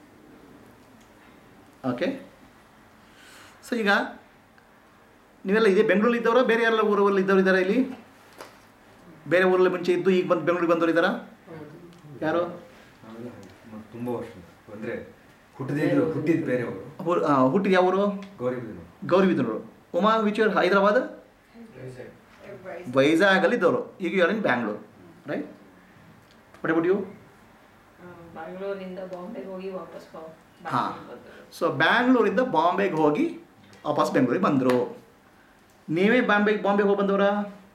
okay so ಈಗ ನೀವೆಲ್ಲ ಇದೆ ಬೆಂಗಳೂರಲ್ಲಿ ಇದ್ದವರ ಬೇರೆ ಯಾರೆಲ್ಲ ಊರಲ್ಲಿ ಇದ್ದವ್ರು ಇದ್ದಾರಾ ಇಲ್ಲಿ ಬೇರೆ ಊರಲ್ಲಿ ಮುಂಚೆ ಇದ್ದು ಈಗ ಬಂದು ಬೆಂಗಳೂರಿಗೆ ಬಂದವರು ಇದ್ದಾರಾ ಯಾರು ಆಮೇಲೆ ಮ- ತುಂಬ ವರ್ಷ ಅಂದರೆ ಹುಟ್ಟಿದ್ರು ಹುಟ್ಟಿದ್ ಬೇರೆಯವರು ಹು- ಆ, ಹುಟ್ಟಿದ ಯಾವ ಊರು ಗೌರಿಬಿದನೂರು ಗೌರಿಬಿದನೂರು ಉಮಾ ವಿಚ್ ಯೂರ್ ಹೈದರಾಬಾದ್ ವೈಜಾಗಲ್ಲಿದ್ದವರು ಈಗ you are in Bangalore right what about you ಬ್ಯಾಂಗ್ಳೂರಿಂದ ಬಾಂಬೆಗೆ ಹೋಗಿ ವಾಪಸ್ ಬಾ- ಹಾಂ ಬ್ಯಾಂಗ್ಳೂರ್ ಬಂದ್ರು. ಸೊ ಬ್ಯಾಂಗ್ಳೂರಿಂದ ಬಾಂಬೆಗೆ ಹೋಗಿ ವಾಪಸ್ ಬೆಂಗಳೂರಿಗೆ ಬಂದರು ನೀವೇ ಬಾಂಬೆಗೆ ಬಾಂಬೆಗೆ ಹೋಗಿ ಬಂದವರಾ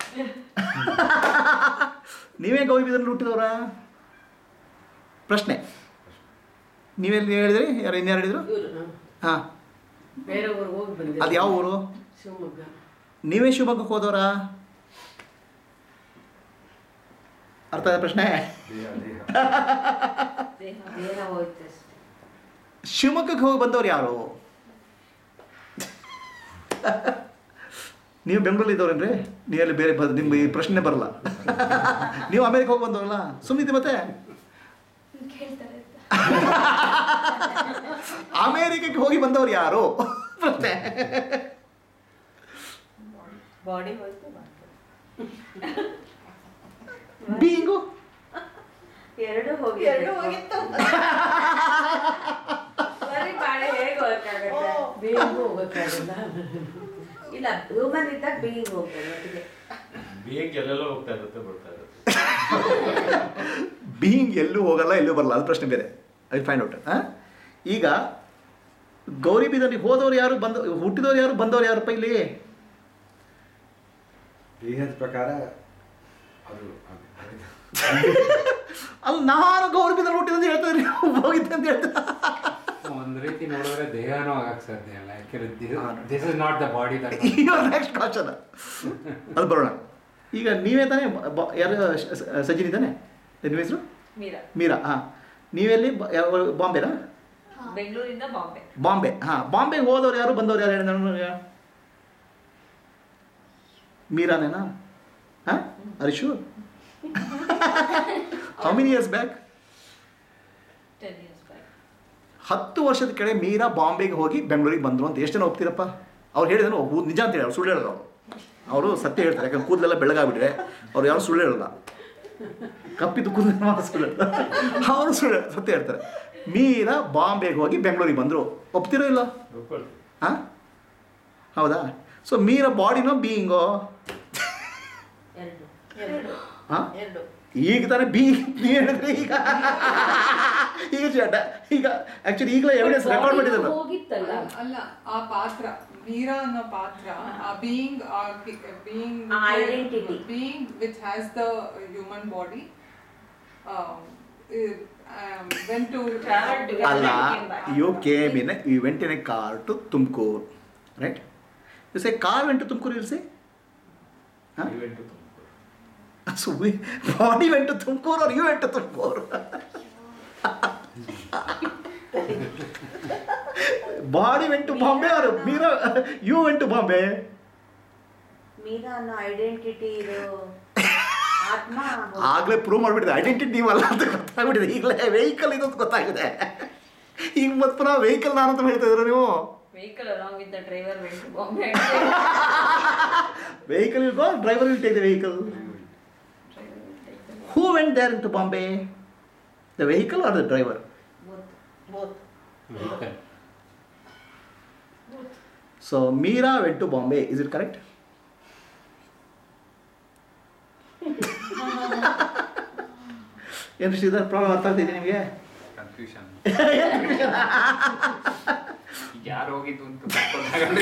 ನೀವೇ ಗೌರಿಬಿದನಲ್ಲಿ ಹುಟ್ಟಿದವರಾ ಪ್ರಶ್ನೆ ನೀವೆಲ್ಲಿ ಹೇಳಿದ್ರಿ ಯಾರು ಇನ್ಯಾರು ಹೇಳಿದ್ರು ಇವ್ರು ಹಾಂ ಬೇರೆ ಊರಿಗೆ ಹೋಗಿ ಬಂದೆ ಅದು ಯಾವ ಊರು ಶಿವಮೊಗ್ಗ ನೀವೇ ಶಿವಮೊಗ್ಗಕ್ಕೆ ಹೋದವರಾ ಅರ್ಥ ಆದ ಪ್ರಶ್ನೆ ದೇಹ ದೇಹ ದೇಹ ದೇಹ ಹೋಯ್ತು ಅಷ್ಟೇ ಶಿವಮೊಗ್ಗಕ್ಕೆ ಹೋಗಿ ಬಂದವ್ರು ಯಾರು ನೀವು ಬೆಂಗಳೂರಲ್ಲಿ ಇದ್ದವ್ರೇನ್ರಿ ನೀವೆಲ್ಲಿ ಬೇರೆ ಬ ನಿಮ್ಗೆ ಈ ಪ್ರಶ್ನೆ ಬರಲ್ಲ ನೀವು ಅಮೇರಿಕ ಹೋಗಿ ಬಂದವರಲ್ಲ ಸುಮ್ಮನಿದ್ದೆ ಮತ್ತೆ ಕೇಳ್ತಾರೆ ಅಮೇರಿಕಕ್ಕೆ ಹೋಗಿ ಬಂದವ್ರು ಯಾರು ಪ್ರಶ್ನೆ ಬಾಡಿ ಹೋಯ್ತು ಮಾಡ್ತಾರೆ ಬೀಯಿಂಗು ಎರಡು ಹೋಗಿ ಎರಡು ಹೋಗಿತ್ತು ಬರೀ ಬಾಳೆ ಹೇಗೆ ಹೋಗಕ್ಕಾಗತ್ತೆ ಬೇಗೂ ಹೋಗೋಕ್ಕಾಗಲ್ಲ ಇಲ್ಲ ಹ್ಯೂಮನ್ ಇದ್ದಾಗ ಬೀಯಿಂಗ್ ಹೋಗ್ಬೋದು ಒಟ್ಟಿಗೆ ಬೇಗ ಎಲ್ಲೆಲ್ಲೋ ಹೋಗ್ತಾ ಇರುತ್ತೆ ಬರ್ತಾ ಇರುತ್ತೆ ಬೀಯಿಂಗ್ ಎಲ್ಲೂ ಹೋಗಲ್ಲ ಎಲ್ಲೂ ಬರಲ್ಲ ಅದು ಪ್ರಶ್ನೆ ಬೇರೆ ಐ ಫೈಂಡ್ ಔಟ್ ಈಗ ಗೌರಿ ಬೀದರ್ಗೆ ಹೋದವ್ರು ಯಾರು ಬಂದ ಹುಟ್ಟಿದವ್ರು ಯಾರು ಬಂದವ್ರು ಯಾರಪ್ಪ ಇಲ್ಲಿ ದೇಹದ ಪ್ರಕಾರ ಅದು ಅದು- ಅಲ್ಲಿ ನಾನು ಗೌರಿ ಬೀದರ್ ಹುಟ್ಟಿದ ಅಂತ ಹೇಳ್ತಾರೆ ನೀವು ಹೋಗಿದ್ದೆ ಅಂತ ಹೇಳ್ತಾರೆ ಒಂದ್ ರೀತಿ ನೋಡಿದ್ರೆ ದೇಹನೂ ಆಗಕ್ ಸಾಧ್ಯ ಇಲ್ಲ ಯಾಕೆಂದ್ರೆ this is not the body that ಇವಾಗ ನೆಕ್ಸ್ಟ್ ಕ್ವಶನ್ ಅದು ಬರೋಣ ಈಗ ನೀವೇ ತಾನೇ ಬ- ಬ- ಯಾರು ಸ- ಸ- ಸಜಿನ್ ಇದ್ದಾನೆ ನಿಮ್ಮ ಹೆಸರು ಮೀರಾ ಮೀರಾ ಹಾಂ ನೀವೆಲ್ಲಿ ಬ- ಯಾವ ಬಾಂಬೆನಾ ಬೆಂಗಳೂರಿಂದ ಬಾಂಬೆ ಬಾಂಬೆ ಹಾಂ ಬಾಂಬೆಗೆ ಹೋದವ್ರು ಯಾರು ಬಂದವ್ರು ಯಾರು ಹೇಳಿ ನನಗೆ ಮೀರಾನೇನಾ ಹಾಂ Harish how many years back ten years back ಹತ್ತು ವರ್ಷದ ಕೆಳಗೆ ಮೀರಾ ಬಾಂಬೆಗೆ ಹೋಗಿ ಬೆಂಗಳೂರಿಗೆ ಬಂದರು ಅಂತ ಎಷ್ಟು ಜನ ಒಪ್ತೀರಪ್ಪ ಅವ್ರು ಹೇಳಿದ್ರು ಹೂ- ನಿಜ ಅಂತ ಹೇಳಿ ಅವ್ರು ಸುಳ್ಳು ಹೇಳೋದು ಅವರು ಅವರು ಸತ್ಯ ಹೇಳ್ತಾರೆ ಯಾಕಂದ್ರೆ ಕೂದಲೆಲ್ಲ ಬೆಳಗಾಗ್ಬಿಟ್ರೆ ಅವ್ರು ಯಾರು ಸುಳ್ಳು ಹೇಳಲ್ಲ ಕಪ್ಪಿದ್ದು ಕೂದಲು ಮಾತ್ರ ಸುಳ್ಳು ಹೇಳ್ತಾರೆ ಅವರು ಸುಳ್ಳು ಹೇಳ್ತಾರೆ, ಸತ್ಯ ಹೇಳ್ತಾರೆ ಮೀರಾ ಬಾಂಬೆಗೆ ಹೋಗಿ ಬೆಂಗಳೂರಿಗೆ ಬಂದರು ಒಪ್ತಿರೋ ಇಲ್ಲ ಒಪ್ಕೊಳ್ತೀವಿ ಹಾಂ ಹೌದಾ ಸೊ ಮೀರಾ ಬಾಡಿನೋ ಬೀಯಿಂಗೋ ಎರಡು ಎರಡು ಹಾಂ ಎರಡು ಈಗ ತಾನೇ ಬಿ ನೀ ಹೇಳಿದ್ರೆ ಈಗ ಈಗ ಚಟ ಈಗ ಆ್ಯಕ್ಚುಲಿ ಈಗಲೇ ಎವಿಡೆನ್ಸ್ ರೆಕಾರ್ಡ್ ಮಾಡಿದಲ್ಲ ಹೋಗಿತ್ತಲ್ಲ ಅಲ್ಲ ಆ ಪಾತ್ರ ಮೀರಾ ಅನ್ನೋ ಪಾತ್ರ ಆ ಬೀಯಿಂಗ್ ಬೀಯಿಂಗ್ ಆ identity. Being which has the human body when to Travel together. ಅಲ್ಲ came back. You came in you went in a car to Tumakuru right you say car went to Tumakuru I'll say event Tumakuru so body went to Tumakuru ಅವ್ರು you went to Tumakuru body went to Bombay ಅವರು Meera you went to Bombay Meera ಅನ್ನೋ identity ಇರೋ ಆತ್ಮ ಆಗಲೇ prove ಮಾಡಿಬಿಟ್ಟಿದೆ identity ನೀವಲ್ಲ ಅಂತ ಗೊತ್ತಾಗ್ಬಿಟ್ಟಿದೆ ಈಗಲೇ vehicle ಇದು ಅಂತ ಗೊತ್ತಾಗಿದೆ ಈಗ ಮತ್ತೆ ಪುನಃ ವೆಹಿಕಲ್ ನಾನು ಅಂತ ಹೇಳ್ತಾ ಇದ್ರು ನೀವು vehicle along with the driver went Bombay vehicle will go driver will take the vehicle who went there in to Bombay the vehicle are the driver both so Meera went to Bombay is it correct ಏನು Sridhar problem ಅರ್ಥ ಆಗ್ತಿದೆ ನಿಮಗೆ confusion ಯಾರು ಹೋಗಿದ್ದು ಅಂತ ಗೊತ್ತಾಗಲ್ಲ.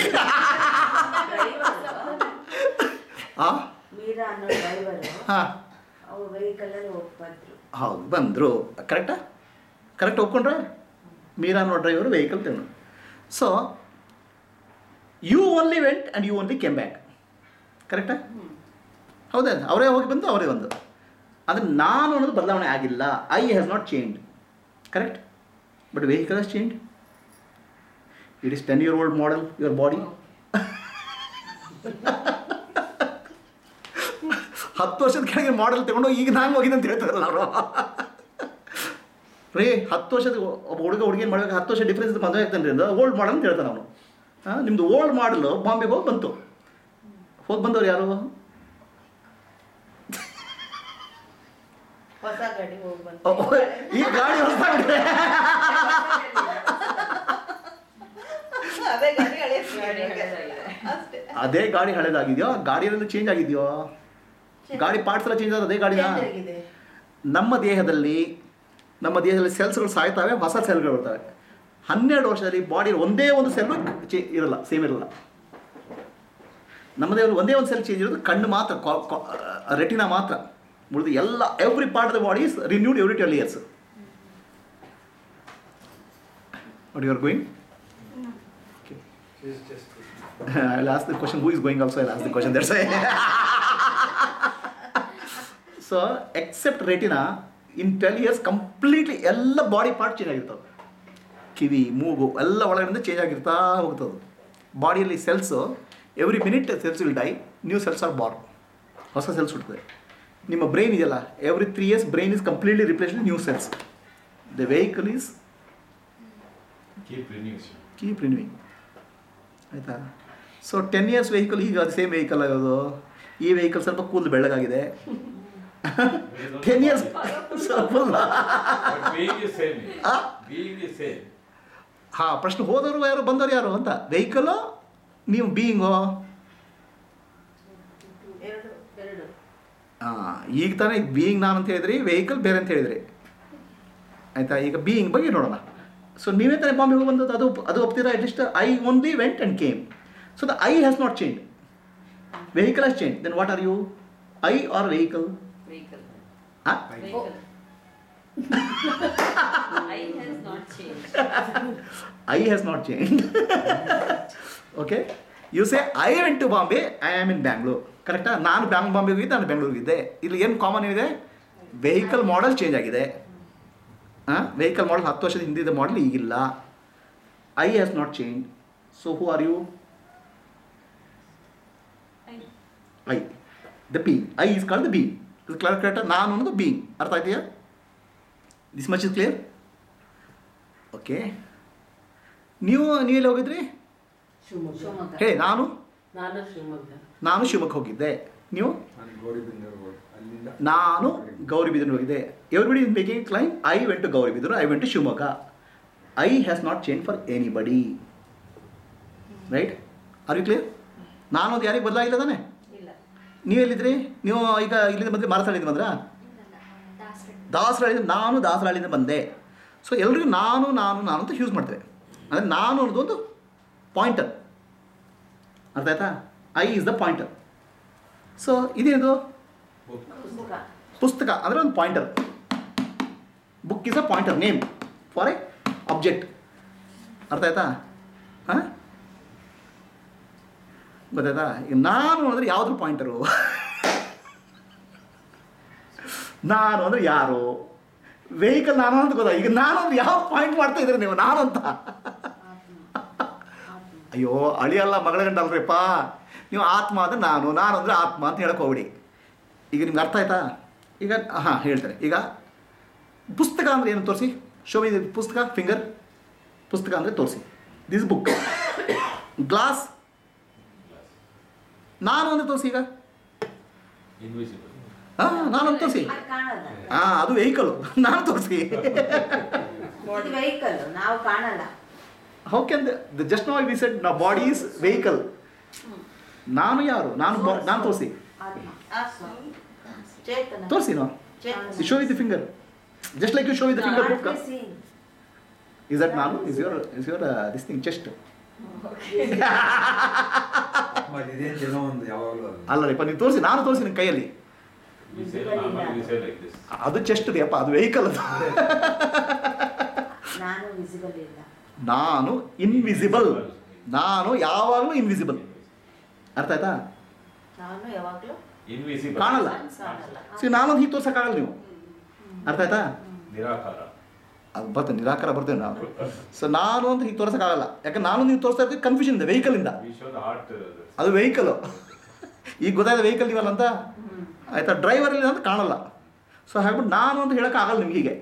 ಆ ಮೀರಾ ಅನ್ನೋ ಡ್ರೈವರ್ ಹಾಂ ಅವ್ರು ವೆಹಿಕಲ್ ಅಲ್ಲಿ ಹೋಗ್ಬಂದ್ರು ಹೌದು ಬಂದರು ಕರೆಕ್ಟಾ ಕರೆಕ್ಟ್ ಒಪ್ಕೊಂಡ್ರೆ ಮೀರಾ ಅನ್ನೋ ಡ್ರೈವರು ವೆಹಿಕಲ್ ತಗೊಂಡು so you only went and you only came back ಕರೆಕ್ಟಾ ಹೌದಾ ಅವರೇ ಹೋಗಿ ಬಂದು ಅವರೇ ಬಂದು ಆದರೆ ನಾನು ಅನ್ನೋದು ಬದಲಾವಣೆ ಆಗಿಲ್ಲ I has not change correct but vehicle has change it is ten year old model your body ಹತ್ತು ವರ್ಷದ ಕೆಳಗೆ ಮಾಡೆಲ್ ತಗೊಂಡು ಈಗ ನಾನು ಹೋಗಿದೆ ಅಂತ ಹೇಳ್ತಾರಲ್ಲ ಅವರು ರೀ ಹತ್ತು ವರ್ಷದ ಒಬ್ಬ ಹುಡುಗ ಹುಡುಗಿ ಮಾಡ್ಬೇಕು ಹತ್ತು ವರ್ಷ ಡಿಫ್ರೆನ್ಸ್ ಮದುವೆ ಆಗ್ತಾನೆ ರೀ ಓಲ್ಡ್ ಮಾಡೆಲ್ ಅಂತ ಹೇಳ್ತಾನೆ ಅವನು ಹಾಂ ನಿಮ್ಮದು ಓಲ್ಡ್ ಮಾಡಲು ಬಾಂಬೆಗೆ ಹೋಗಿ ಬಂತು ಹೋಗಿ ಬಂದವ್ರು ಯಾರು ಹೊಸ ಗಾಡಿ ಹೋಗಿ ಬಂತು ಓ, ಈ ಗಾಡಿ ಹೊಸ್ದಾಗಿದೆ ಅದೇ ಗಾಡಿ ಹಳೆ ಗಾಡಿ ಹಳೇದಾಗಿದೆ. ಅಷ್ಟೇ ಅದೇ ಗಾಡಿ ಹಳೇದಾಗಿದೆಯೋ ಗಾಡಿಯಲ್ಲಿ ಚೇಂಜ್ ಆಗಿದೆಯೋ ಗಾಡಿ ಪಾರ್ಟ್ಸ್ ಎಲ್ಲ ಚೇಂಜ್ ಆದ ಅದೇ ಗಾಡಿನ Change ಆಗಿದೆ. ನಮ್ಮ ದೇಹದಲ್ಲಿ ನಮ್ಮ ದೇಹದಲ್ಲಿ ಸೆಲ್ಸ್ಗಳು ಸಾಯ್ತವೆ ಹೊಸ ಸೆಲ್ಗಳು ಬರ್ತವೆ ಹನ್ನೆರಡು ವರ್ಷದಲ್ಲಿ ಬಾಡಿ ಒಂದೇ ಒಂದು ಸೆಲ್ಲು ಚೇ ಇರಲ್ಲ ಸೇಮ್ ಇರಲ್ಲ ನಮ್ಮ ದೇಹದಲ್ಲಿ ಒಂದೇ ಒಂದು ಸೆಲ್ ಚೇಂಜ್ ಇರೋದು ಕಣ್ಣು ಮಾತ್ರ ರೆಟಿನ ಮಾತ್ರ ಉಳಿದು ಎಲ್ಲ every part of the body is renewed every twelve years what you are going I'll ask the question who is going also, I'll ask the question. That's why. so, except retina, in 12 years, completely ಎಲ್ಲ body part change ಆಗಿರ್ತವೆ ಕಿವಿ ಮೂಗು ಎಲ್ಲ ಒಳಗಡೆ change ಆಗಿರ್ತಾ ಹೋಗ್ತದೆ ಬಾಡಿಯಲ್ಲಿ cells every minute cells will die new cells are born ಹೊಸ ಸೆಲ್ಸ್ ಹುಡ್ತದೆ ನಿಮ್ಮ ಬ್ರೈನ್ ಇದೆಯಲ್ಲ every three years brain is completely replace new cells the vehicle is Keep renewing. Keep renewing ಆಯಿತಾ ಸೊ ಟೆನ್ ಇಯರ್ಸ್ ವೆಹಿಕಲ್ ಈಗ ಅದು same vehicle ಆಗೋದು ಈ vehicle ಸ್ವಲ್ಪ ಕೂದಲು ಬೆಳ್ಳಗಾಗಿದೆ ಟೆನ್ ಇಯರ್ಸ್ ಸ್ವಲ್ಪ But being is same. Ah? Being is same. ಹಾಂ ಪ್ರಶ್ನೆ ಹೋದವರು ಯಾರು ಬಂದವರು ಯಾರು ಅಂತ ವೆಹಿಕಲು ನೀವು ಬೀಯಿಂಗು ಎರಡು ಎರಡು ಹಾಂ ಈಗ ತಾನೇ ಬೀಯಿಂಗ್ ನಾನು ಅಂತ ಹೇಳಿದ್ರಿ ವೆಹಿಕಲ್ ಬೇರೆ ಅಂತ ಹೇಳಿದ್ರಿ ಆಯಿತಾ ಈಗ ಬೀಯಿಂಗ್ ಬಗ್ಗೆ ನೋಡೋಣ ಸೊ ನೀವೇ ತಾನೇ ಬಾಂಬೆಗೆ ಬಂದದ್ದು ಅದು ಅದು ಒಪ್ತೀರಾ at least I only went and came so the I has not change vehicle has change then what are you I are vehicle vehicle ಹಾಂ vehicle I has not change I has not change okay you say I went to Bombay I am in Bangalore ಕರೆಕ್ಟಾ ನಾನು bang ಬಾಂಬೆಗೆ ಹೋಗಿದ್ದೆ ನಾನು ಬೆಂಗಳೂರಿಗಿದ್ದೆ ಇಲ್ಲಿ ಏನು common ಏನಿದೆ vehicle model change ಆಗಿದೆ ಹಾಂ ವೆಹಿಕಲ್ ಮಾಡೆಲ್ ಹತ್ತು ವರ್ಷದ ಹಿಂದಿದ್ದ ಮಾಡೆಲ್ ಈಗಿಲ್ಲ I has not change so who are you I the B I is called the B ಇದು ಕ್ಲಿಯರ್ ಕರೆಕ್ಟ್ ನಾನು ಅನ್ನೋದು ಬಿ ಅರ್ಥ ಆಯ್ತೀಯಾ this much is clear okay ನೀವು ನೀವೆಲ್ಲಿ ಹೋಗಿದ್ರಿ ಶಿವಮೊಗ್ಗ ಶಿವಮೊಗ್ಗ ಹೇ ನಾನು ನಾನು ಶಿವಮೊಗ್ಗ ನಾನು ಶಿವಮೊಗ್ಗ ಹೋಗಿದ್ದೆ ನೀವು ನಾನು ಗೌರಿಬಿದನೂರು ಹೋದೆ. ಅಲ್ಲಿಂದ ನಾನು ಗೌರಿಬಿದೂರು ಹೋಗಿದ್ದೆ everybody in making claim I went to Gauribidanur I went to Shivamogga I has not change for anybody right are you clear ನಾನು ಅದು ಯಾರಿಗೆ ಬದಲಾಗಿಲ್ಲ ತಾನೆ ಇಲ್ಲ ನೀವೆಲ್ಲಿದ್ರಿ ನೀವು ಈಗ ಇಲ್ಲಿಂದ ಬಂದರೆ ಮಾರಸಾಳಿಂದ ಬಂದ್ರಾ ದಾಸರಳ್ಳಿಂದ ನಾನು ದಾಸರಳ್ಳಿಂದ ಬಂದೆ ಸೊ ಎಲ್ರಿಗೂ ನಾನು ನಾನು ನಾನು ಅಂತ ಯೂಸ್ ಮಾಡ್ತೇವೆ ಅಂದರೆ ನಾನು ಅನ್ನೋದು ಒಂದು ಪಾಯಿಂಟರ್ ಅರ್ಥ ಆಯ್ತಾ I is the pointer so ಇದೇನು ಪುಸ್ತಕ ಪುಸ್ತಕ ಅಂದರೆ ಒಂದು pointer book is a pointer name for a object ಅರ್ಥ ಆಯ್ತಾ ಹಾಂ ಗೊತ್ತಾಯ್ತಾ ಈಗ ನಾನು ಅಂದರೆ ಯಾವ್ದ್ರ ಪಾಯಿಂಟರು ನಾನು ಅಂದರೆ ಯಾರು ವೆಹಿಕಲ್ ನಾನು ಅಂತ ಗೊತ್ತಾ ಈಗ ನಾನು ಅಂದ್ರೆ ಯಾವ ಪಾಯಿಂಟ್ ಮಾಡ್ತಾ ಇದ್ದೀರಿ ನೀವು ನಾನು ಅಂತ ಅಯ್ಯೋ ಅಳಿಯಲ್ಲ ಮಗಳ ಗಂಟ ಅಲ್ರಿಪ್ಪ ನೀವು ಆತ್ಮ ಅಂದರೆ ನಾನು ನಾನು ಅಂದರೆ ಆತ್ಮ ಅಂತ ಹೇಳಕ್ಕೆ ಹೋಗ್ಬಿಡಿ ಈಗ ನಿಮ್ಗೆ ಅರ್ಥ ಆಯ್ತಾ ಈಗ ಹಾಂ ಹೇಳ್ತಾರೆ ಈಗ ಪುಸ್ತಕ ಅಂದರೆ ಏನು ತೋರಿಸಿ ಶೋ ಇದು ಪುಸ್ತಕ ಫಿಂಗರ್ ಪುಸ್ತಕ ಅಂದರೆ ತೋರಿಸಿ ದಿಸ್ ಬುಕ್ ಗ್ಲಾಸ್ ನಾನು ಅಂದರೆ ತೋರಿಸಿ ಈಗ Invisible. ಹಾಂ ನಾನು ಅಂತ ತೋರಿಸಿ ಅದು ಕಾಣಲ್ಲ ಹಾಂ ಅದು ವೆಹಿಕಲ್ ನಾನು ತೋರಿಸಿ ಇದು ವೆಹಿಕಲ್ ನಾವು ಕಾಣಲ್ಲ how can the just know we said ನಾ ಬಾಡಿ ಈಸ್ ವೆಹಿಕಲ್ ನಾನು ಯಾರು ನಾನು ಬಾ- ನಾನು ತೋರಿಸಿ ಆತ್ಮ ಆತ್ಮ ಚೇತನ ತೋರಿಸಿ ನೋ ಚೇತನ show with finger just like you show with finger book Can't be seen. Is that ನಾನು is your is your this thing chest ಆತ್ಮ ಇದೆ ಅಂತ ಏನೋ ಒಂದು ಯಾವಾಗಲೂ ಅದು ಅಲ್ಲ ರೀಪ್ಪ ನೀವು ತೋರಿಸಿ ನಾನು ತೋರಿಸಿ ನಿಮ್ಮ ಕೈಯಲ್ಲಿ We say normal, we say like this. ಅದು ಚೆಸ್ಟ್ ರೀ ಅಪ್ಪ ಅದು ವೆಹಿಕಲ್ ಅದು ನಾನು ವಿಸಿಬಲ್ ಇಲ್ಲ ನಾನು ಇನ್ವಿಸಿಬಲ್ ನಾನು ಯಾವಾಗಲೂ ಇನ್ವಿಸಿಬಲ್ ಅರ್ಥ ಆಯ್ತಾ ನಾನು ಯಾವಾಗಲೂ Invisible. ಕಾಣಲ್ಲ ಕಾಣಲ್ಲ ಸಿ ನಾನೊಂದು ಹೀಗೆ ತೋರ್ಸಕ್ಕಾಗಲ್ಲ ನೀವು ಅರ್ಥ ಆಯ್ತಾ ನಿರಾಕಾರ ಅದು ಬರ್ತೇನೆ ನಿರಾಕಾರ ಬರ್ತೇವೆ ನಾವು ಸೊ ನಾನು ಅಂತ ಹೀಗೆ ತೋರ್ಸಕ್ಕಾಗಲ್ಲ ಯಾಕಂದ್ರೆ ನಾನು ನೀವು ತೋರಿಸ್ತಾ ಇರ್ತೀವಿ ಕನ್ಫ್ಯೂಷನ್ ಇದೆ ವೆಹಿಕಲಿಂದ We show the heart. uh, this. ಅದು ವೆಹಿಕಲು ಈಗ ಗೊತ್ತಾಯ್ತು ವೆಹಿಕಲ್ ನೀವಲ್ಲ ಅಂತ ಆಯ್ತಾ ಡ್ರೈವರ್ ಇಲ್ಲ ಅಂತ ಕಾಣಲ್ಲ ಸೊ ಹಾಗ್ಬಿಟ್ಟು ನಾನು ಅಂತ ಹೇಳೋಕ್ಕಾಗಲ್ಲ ನಿಮ್ಗೆ ಹೀಗೆ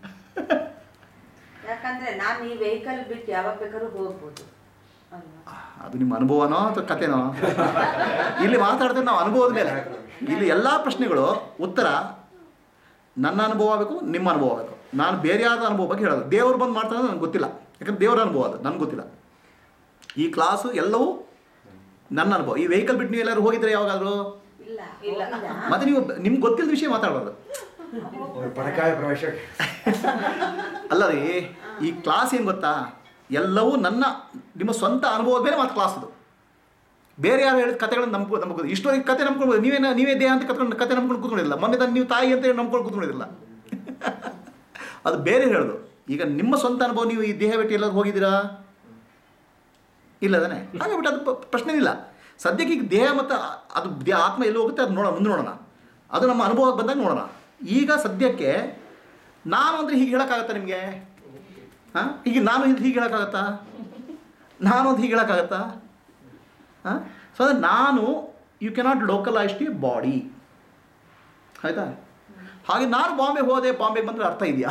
ಯಾಕಂದ್ರೆ ನಾನು ಈ ವೆಹಿಕಲ್ ಬಿಟ್ಟು ಯಾವಾಗ ಬೇಕಾದ್ರೂ ಹೋಗ್ಬೋದು ಅಲ್ವಾ ಅದು ನಿಮ್ಮ ಅನುಭವನೋ ಅಥವಾ ಕಥೆನೋ ಇಲ್ಲಿ ಮಾತಾಡ್ತೇವೆ ನಾವು ಅನುಭವದ ಮೇಲೆ ಇಲ್ಲಿ ಎಲ್ಲ ಪ್ರಶ್ನೆಗಳು ಉತ್ತರ ನನ್ನ ಅನುಭವ ಆಗಬೇಕು ನಿಮ್ಮ ಅನುಭವ ಆಗಬೇಕು ನಾನು ಬೇರೆ ಯಾವ್ದು ಅನುಭವ ಬಗ್ಗೆ ಹೇಳೋದು ದೇವ್ರು ಬಂದು ಮಾಡ್ತಾರೆ ನನಗೆ ಗೊತ್ತಿಲ್ಲ ಯಾಕಂದ್ರೆ ದೇವರ ಅನುಭವ ಅದು ನನಗೆ ಗೊತ್ತಿಲ್ಲ ಈ ಕ್ಲಾಸು ಎಲ್ಲವೂ ನನ್ನ ಅನುಭವ ಈ ವೆಹಿಕಲ್ ಬಿಟ್ಟು ನೀವು ಎಲ್ಲರೂ ಹೋಗಿದ್ರೆ ಯಾವಾಗಾದರೂ ಇಲ್ಲ ಇಲ್ಲ. ಹೋಗಿಲ್ಲ. ಮತ್ತೆ ನೀವು ನಿಮ್ಗೆ ಗೊತ್ತಿಲ್ಲದ ವಿಷಯ ಮಾತಾಡಬಾರ್ದು ಅವ್ರು ಪರಕಾಯ ಪ್ರವೇಶಕ್ಕೆ ಅಲ್ಲ ರೀ ಈ ಕ್ಲಾಸ್ ಏನು ಗೊತ್ತಾ ಎಲ್ಲವೂ ನನ್ನ ನಿಮ್ಮ ಸ್ವಂತ ಅನುಭವದ ಮೇಲೆ ಮಾತು ಕ್ಲಾಸ್ ಅದು ಬೇರೆ ಯಾರು ಹೇಳಿದ ಕಥೆಗಳನ್ನು ನಂಬ್ಕೊ ನಂಬ್ಕೋದು ಇಷ್ಟೊಂದು ಕತೆ ನಂಬ್ಕೊಂಡು ನೀವೇನ ನೀವೇ ದೇಹ ಅಂತ ಕತ್ಕೊಂಡು ಕತೆ ನಂಬ್ಕೊಂಡು ಕೂತ್ಕೊಂಡಿಲ್ಲ ಮೊನ್ನೆ ತಾನು ನೀವು ತಾಯಿ ಅಂತ ಹೇಳಿ ನಂಬ್ಕೊಂಡು ಕೂತ್ಕೊಂಡಿಲ್ಲ ಅದು ಬೇರೆ ಹೇಳೋದು ಈಗ ನಿಮ್ಮ ಸ್ವಂತ ಅನುಭವ ನೀವು ಈ ದೇಹ ಬಿಟ್ಟು ಎಲ್ಲರೂ ಹೋಗಿದ್ದೀರಾ ಇಲ್ಲ ತಾನೆ ಹಾಗೆ ಬಿಟ್ಟು ಅದು ಪ- ಪ್ರಶ್ನೆ ಇಲ್ಲ ಸದ್ಯಕ್ಕೆ ಈಗ ದೇಹ ಮತ್ತು ಅದು ದೇ- ಆತ್ಮ ಎಲ್ಲಿ ಹೋಗುತ್ತೆ ಅದು ನೋಡೋಣ ಮುಂದೆ ನೋಡೋಣ ಅದು ನಮ್ಮ ಅನುಭವಕ್ಕೆ ಬಂದಾಗ ನೋಡೋಣ ಈಗ ಸದ್ಯಕ್ಕೆ ನಾನು ಅಂದರೆ ಹೀಗೆ ಹೇಳೋಕ್ಕಾಗತ್ತಾ ನಿಮಗೆ ಹಾಂ ಈಗ ನಾನು ಇದು ಹೀಗೆ ಹೇಳೋಕ್ಕಾಗತ್ತಾ ನಾನು ಅಂತ ಹೀಗೆ ಹೇಳೋಕ್ಕಾಗತ್ತಾ ಹಾಂ ಸೊ ಅಂದರೆ ನಾನು you cannot localise to body ಆಯಿತಾ ಹಾಗೆ ನಾನು ಬಾಂಬೆ ಹೋದೆ ಬಾಂಬೆಗೆ ಬಂದರೆ ಅರ್ಥ ಇದೆಯಾ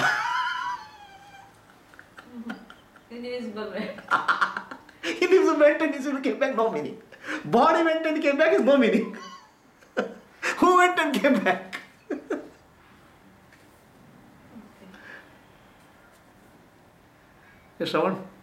It is Babret. It is a went and it came back, no meaning. Body went and came back is no meaning. Who went and came back? Yes, Shravan?